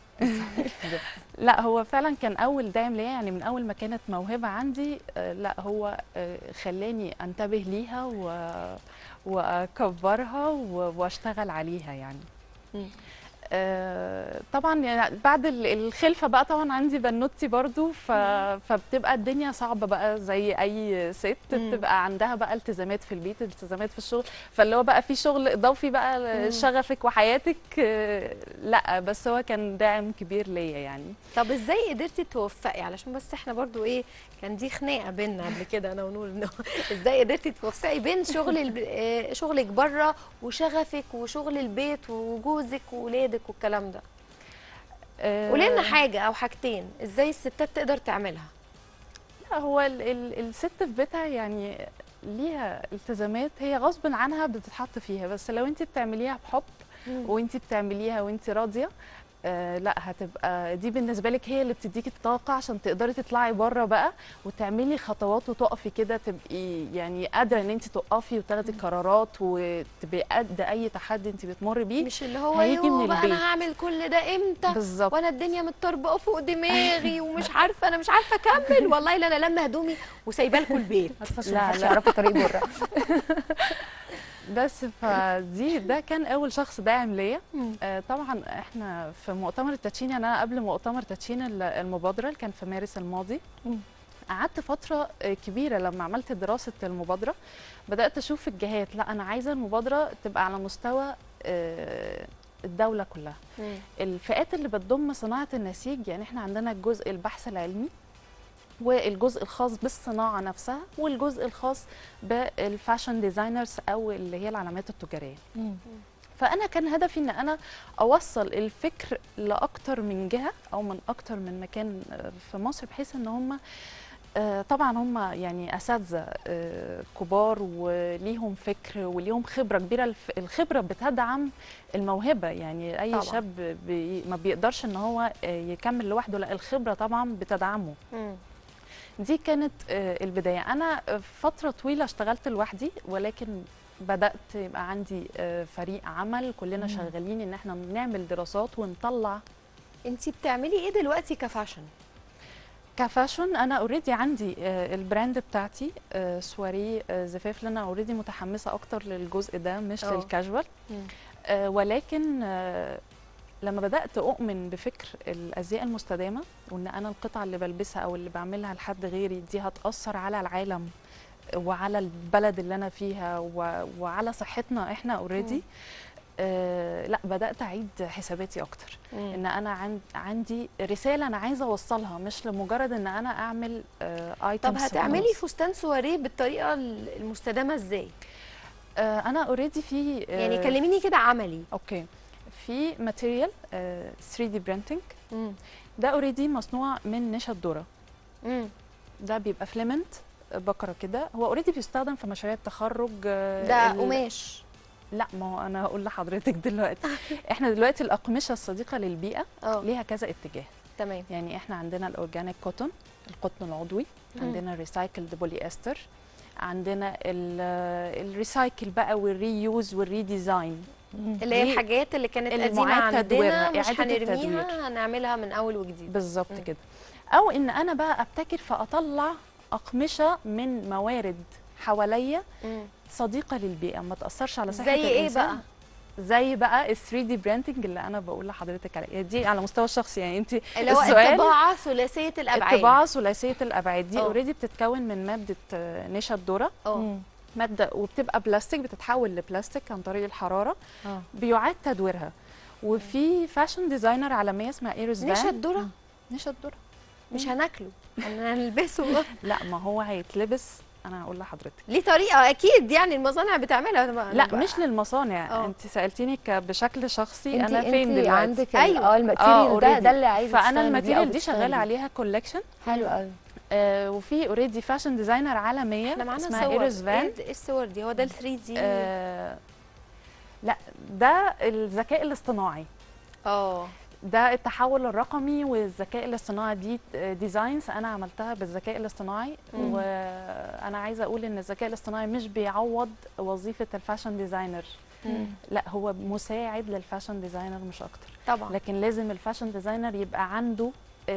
لا هو فعلا كان اول داعم ليا يعني من اول ما كانت موهبه عندي آه، لا هو آه، خلاني انتبه ليها و واكبرها و- واشتغل عليها يعني مم. آه، طبعا يعني بعد ال- الخلفه بقى طبعا عندي بنوتي برضو ف... فبتبقى الدنيا صعبه بقى زي اي ست مم. بتبقى عندها بقى التزامات في البيت التزامات في الشغل فاللي هو بقى في شغل اضافي بقى مم. شغفك وحياتك آه، لا بس هو كان داعم كبير ليا يعني طب ازاي قدرتي توفقي علشان بس احنا برضو ايه كان دي خناقه بينا قبل كده انا ونور انه ازاي قدرتي توفقي بين شغل الب... آه، شغلك بره وشغفك وشغل البيت وجوزك وولادك والكلام ده آه، قولي لنا حاجه او حاجتين ازاي الستات تقدر تعملها لا هو ال ال الست في بيتها يعني ليها التزامات هي غصب عنها بتتحط فيها بس لو انت بتعمليها بحب وانت بتعمليها وانت راضيه آه لا هتبقى دي بالنسبه لك هي اللي بتديكي الطاقه عشان تقدري تطلعي بره بقى وتعملي خطوات وتقفي كده تبقي يعني قادره ان انت تقفي وتاخدي قرارات وتبقي قد اي تحدي انت بتمر بيه مش اللي هو هيجي يوه من بقى البيت. انا هعمل كل ده امتى بالظبط وانا الدنيا متطربقه فوق دماغي ومش عارفه انا مش عارفه اكمل والله لا انا لما هدومي وسايبه لكم البيت لا مش لا يعرفوا طريق بره بس فدي ده كان اول شخص داعم ليا مم. آه طبعا احنا في مؤتمر التدشين يعني انا قبل مؤتمر تدشين ال- المبادره اللي كان في مارس الماضي مم. قعدت فتره آه، كبيره لما عملت دراسه المبادره بدات اشوف الجهات لا انا عايزه المبادره تبقى على مستوى آه، الدوله كلها الفئات اللي بتضم صناعه النسيج يعني احنا عندنا الجزء البحث العلمي والجزء الخاص بالصناعه نفسها والجزء الخاص بالفاشن ديزاينرز او اللي هي العلامات التجاريه فانا كان هدفي ان انا اوصل الفكر لاكتر من جهه او من اكتر من مكان آه، في مصر بحيث ان هم آه، طبعا هم يعني اساتذه آه، كبار وليهم فكر وليهم خبره كبيره الف- الخبره بتدعم الموهبه يعني اي طبعاً. طبعا. شاب بي ما بيقدرش ان هو آه، يكمل لوحده لا الخبره طبعا بتدعمه مم. دي كانت آه، البدايه انا آه، فتره طويله اشتغلت لوحدي ولكن بدات يبقى عندي آه، فريق عمل كلنا مم. شغالين ان احنا نعمل دراسات ونطلع انت بتعملي ايه دلوقتي كفاشن كفاشن انا اوريدي عندي آه، البراند بتاعتي آه، سواري آه، زفاف لأن انا اوريدي متحمسه اكتر للجزء ده مش أه. للكاجوال مم. آه، ولكن آه، لما بدات اؤمن بفكر الازياء المستدامه وان انا القطعه اللي بلبسها او اللي بعملها لحد غيري دي هتاثر على العالم وعلى البلد اللي انا فيها و- وعلى صحتنا احنا اوريدي آه لا بدات اعيد حساباتي اكتر ان انا عن عندي رساله انا عايزه اوصلها مش لمجرد ان انا اعمل آه طب ايتمز هتعملي فستان سواريه بالطريقه المستدامه ازاي آه انا اوريدي في آه يعني كلميني كده عملي اوكي في ماتيريال 3 دي برينتنج مم. ده اوريدي مصنوع من نشا الذره مم. ده بيبقى فليمنت بكره كده هو اوريدي بيستخدم في مشاريع التخرج آه، ده ال- قماش لا ما هو انا هقول لحضرتك دلوقتي احنا دلوقتي الاقمشه الصديقه للبيئه اه ليها كذا اتجاه تمام يعني احنا عندنا الاورجانيك كوتون القطن العضوي مم. عندنا الريسايكلد بولي استر عندنا ال- الريسايكل بقى والريوز والريديزاين اللي هي دي الحاجات اللي كانت قديمه المعاد عندنا تدويرها، مش إعادة هنرميها التدوير. هنعملها من اول وجديد بالظبط مم. كده او ان انا بقى ابتكر فاطلع اقمشه من موارد حواليا مم. صديقه للبيئه ما تاثرش على صحه زي ايه الانسان بقى زي بقى ال 3 دي برينتنج اللي انا بقول لحضرتك عليه دي على مستوى الشخصي يعني انت اللي هو السؤال الطباعه ثلاثيه الابعاد الطباعه ثلاثيه الابعاد دي اه. اوريدي بتتكون من ماده آه، نشا الذره اه ماده وبتبقى بلاستيك بتتحول لبلاستيك عن طريق الحراره اه بيعاد تدويرها وفي فاشن ديزاينر عالميه اسمها ايريس نشا فان الذره مش الذره مش هناكله انا هنلبسه لا ما هو هيتلبس انا هقول لحضرتك ليه طريقه اكيد يعني المصانع بتعملها أنا لا بقى- مش للمصانع آه. انت سالتيني ك- بشكل شخصي انت انا فين انت دلوقتي عندك ال- أيوة. اه الماتيريال ده already. ده اللي عايزه فانا تشتغلي بيه أو الماتيريال دي بتشتغلي شغاله بيه. عليها كولكشن حلو قوي آه وفي اوريدي فاشن ديزاينر عالميه احنا معانا اسمها صور ايريس فان ايه إيه الصور دي هو ده ال 3 دي آه لا ده الذكاء الاصطناعي اه ده التحول الرقمي والذكاء الاصطناعي دي ديزاينز انا عملتها بالذكاء الاصطناعي مم. وانا عايزه اقول ان الذكاء الاصطناعي مش بيعوض وظيفه الفاشن ديزاينر مم. لا هو مساعد للفاشن ديزاينر مش اكتر طبعا لكن لازم الفاشن ديزاينر يبقى عنده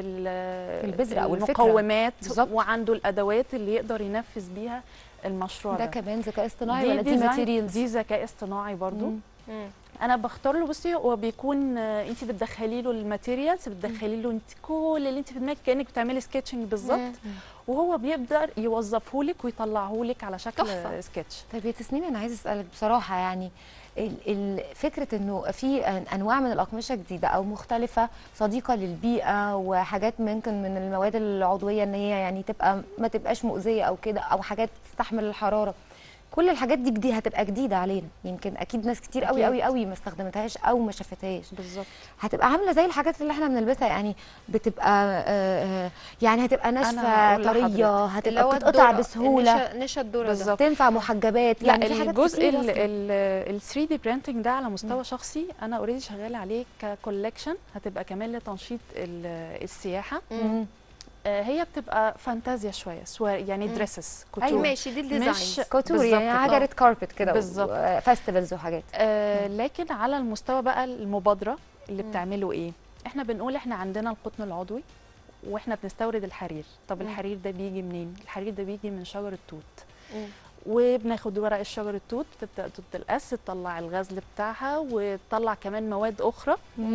ال- البذرة أو الفكرة. المقومات بالظبط. وعنده الادوات اللي يقدر ينفذ بيها المشروع ده ده, كمان ذكاء اصطناعي دي ولا دي design- ماتيريالز دي ذكاء اصطناعي برضو مم. مم. انا بختار له بصي هو بيكون آه، انت بتدخلي له الماتيريالز بتدخلي له انت كل اللي انت في دماغك كانك بتعملي سكتشنج بالظبط مم. وهو بيقدر يوظفه لك ويطلعه لك على شكل تحفة. سكتش طيب يا تسنيم انا عايزه اسالك بصراحه يعني ال- ال- فكره انه في أن- انواع من الاقمشه جديده او مختلفه صديقه للبيئه وحاجات ممكن من المواد العضويه ان هي يعني تبقى ما تبقاش مؤذيه او كده او حاجات تستحمل الحراره كل الحاجات دي جديده هتبقى جديده علينا يمكن اكيد ناس كتير قوي أكيد. قوي قوي ما استخدمتهاش او ما شافتهاش بالظبط هتبقى عامله زي الحاجات اللي احنا بنلبسها يعني بتبقى آه، آه، يعني هتبقى ناشفه هقول طريه لحضرتك. اللي هتبقى هو بتتقطع الذرة، بسهوله النشا- نشا الذره ده بالظبط. تنفع محجبات لا يعني في حاجات الجزء كتير ال أصلاً. ال 3 دي برينتنج ده على مستوى شخصي انا اوريدي شغاله عليه ككولكشن هتبقى كمان لتنشيط ال- السياحه مم. آه، هي بتبقى فانتازيا شويه سوار يعني مم. دريسز ايوه كوتور ماشي دي مش الديزاينز كوتور بالظبط يعني كده. حاجه ريد كاربت كده بالظبط. فيستيفالز وحاجات آه لكن على المستوى بقى المبادره اللي مم. بتعمله ايه احنا بنقول احنا عندنا القطن العضوي واحنا بنستورد الحرير طب مم. الحرير ده بيجي منين الحرير ده بيجي من شجر التوت مم. وبناخد ورق الشجر التوت بتبدا تتقص تطلع الغزل بتاعها وتطلع كمان مواد اخرى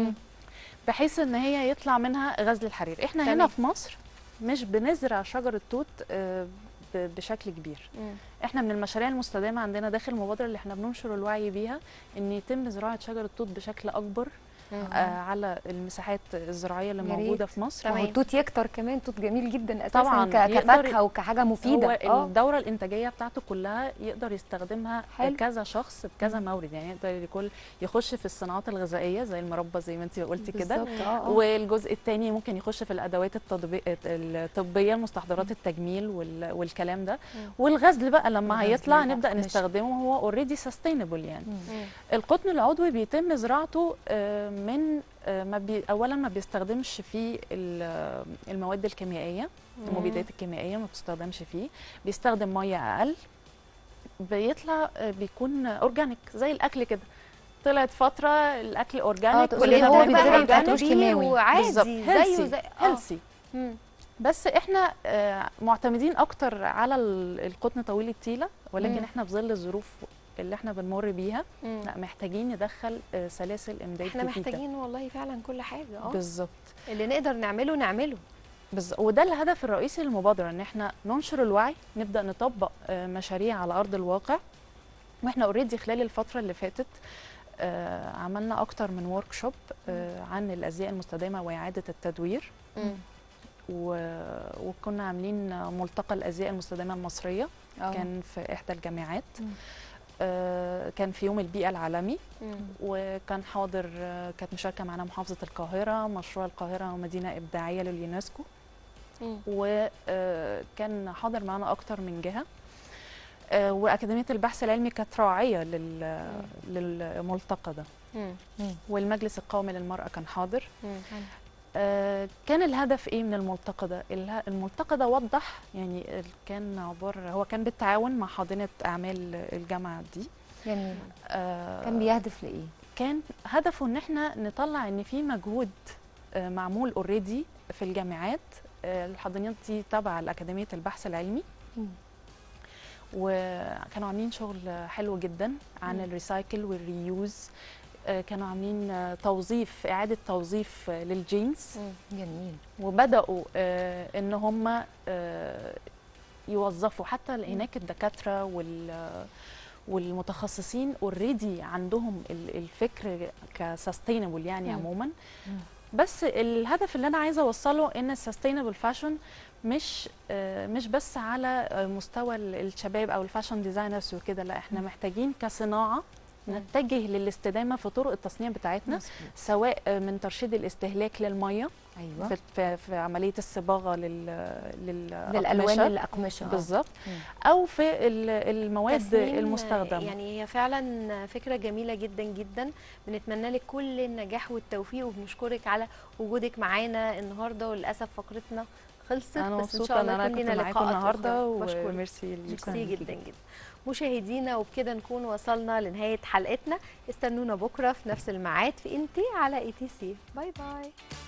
بحيث ان هي يطلع منها غزل الحرير احنا تمام. هنا في مصر مش بنزرع شجر التوت آه، ب- بشكل كبير مم. احنا من المشاريع المستدامه عندنا داخل المبادره اللي احنا بننشر الوعي بيها ان يتم زراعه شجر التوت بشكل اكبر مم. آه على المساحات الزراعيه اللي يا ريت. موجوده في مصر ما هو تمام. التوت يكتر كمان توت جميل جدا اساسا طبعاً، ك- يقدر- كفاكهه وكحاجه مفيده هو اه الدوره الانتاجيه بتاعته كلها يقدر يستخدمها حلو. كذا شخص بكذا مورد يعني يقدر يكون يخش في الصناعات الغذائيه زي المربى زي ما انت قلتي كده بالظبط، اه آه. والجزء الثاني ممكن يخش في الادوات التطبي- الطبيه مستحضرات التجميل وال- والكلام ده مم. والغزل بقى لما الغزل هيطلع بقى، نبدا ماشي. نستخدمه هو اوريدي سستينبل يعني مم. القطن العضوي بيتم زراعته آه، من آه، ما بي اولا ما بيستخدمش فيه ال- المواد الكيميائيه المبيدات الكيميائيه ما بتستخدمش فيه بيستخدم ميه اقل بيطلع آه، بيكون اورجانيك زي الاكل كده طلعت فتره الاكل اورجانيك تقصدي واللي هو هو بيتزرع بقى بتاعته هيبقى مش كيماوي. وعادي بالظبط زيه هيلسي زي اه هيلسي مم. بس احنا آه، معتمدين اكتر على ال- القطن طويل التيله ولكن مم. احنا في ظل الظروف اللي احنا بنمر بيها مم. لا محتاجين ندخل آه، سلاسل امداد احنا جديدة. محتاجين والله فعلا كل حاجه اه بالظبط اللي نقدر نعمله نعمله بز... وده الهدف الرئيسي للمبادره ان احنا ننشر الوعي نبدا نطبق آه، مشاريع على ارض الواقع واحنا اوريدي خلال الفتره اللي فاتت آه، عملنا اكتر من ورك شوب عن الازياء المستدامه واعاده التدوير مم. و... وكنا عاملين ملتقى الازياء المستدامه المصريه آه. كان في احدى الجامعات مم. آه، كان في يوم البيئه العالمي مم. وكان حاضر آه، كانت مشاركه معنا محافظه القاهره مشروع القاهره مدينه ابداعيه لليونسكو مم. وكان حاضر معنا اكتر من جهه آه، واكاديميه البحث العلمي كانت راعيه لل- للملتقى ده مم. والمجلس القومي للمراه كان حاضر مم. آه، كان الهدف ايه من الملتقى ده اله- الملتقى ده وضح يعني ال- كان عباره هو كان بالتعاون مع حاضنه اعمال الجامعه دي جميل آه، كان بيهدف لايه؟ كان هدفه ان احنا نطلع ان في مجهود آه، معمول اوريدي في الجامعات آه، الحاضنات دي تبع الاكاديميه البحث العلمي مم. وكانوا عاملين شغل حلو جدا عن مم. الريسايكل والريوز آه، كانوا عاملين آه، توظيف اعاده توظيف آه، للجينز مم. جميل وبداوا آه، ان هم آه، يوظفوا حتى هناك الدكاتره وال والمتخصصين اوريدي عندهم ال- الفكر كسستينبل يعني مم. عموما مم. بس الهدف اللي انا عايزه اوصله ان السستينبل فاشن مش آه، مش بس على آه، مستوى ال- الشباب او الفاشن ديزاينرز وكده لا احنا محتاجين كصناعه نتجه للاستدامه في طرق التصنيع بتاعتنا سواء آه، من ترشيد الاستهلاك للميه ايوه في, في, في عمليه الصباغه لل للالوان للأقمشة. الاقمشه آه. بالظبط مم. او في ال- المواد تسنيم، المستخدمه يعني هي فعلا فكره جميله جدا جدا بنتمنى لك كل النجاح والتوفيق وبنشكرك على وجودك معانا النهارده وللاسف فقرتنا خلصت انا بس ان مبسوطه شاء ان الله انا يكون كنت لنا معاكم لقاءات النهارده أخرى. بشكرك. وميرسي ليكم. ميرسي جدا جدا مشاهدينا وبكده نكون وصلنا لنهايه حلقتنا استنونا بكره في نفس الميعاد في انتي على اي تي سي باي باي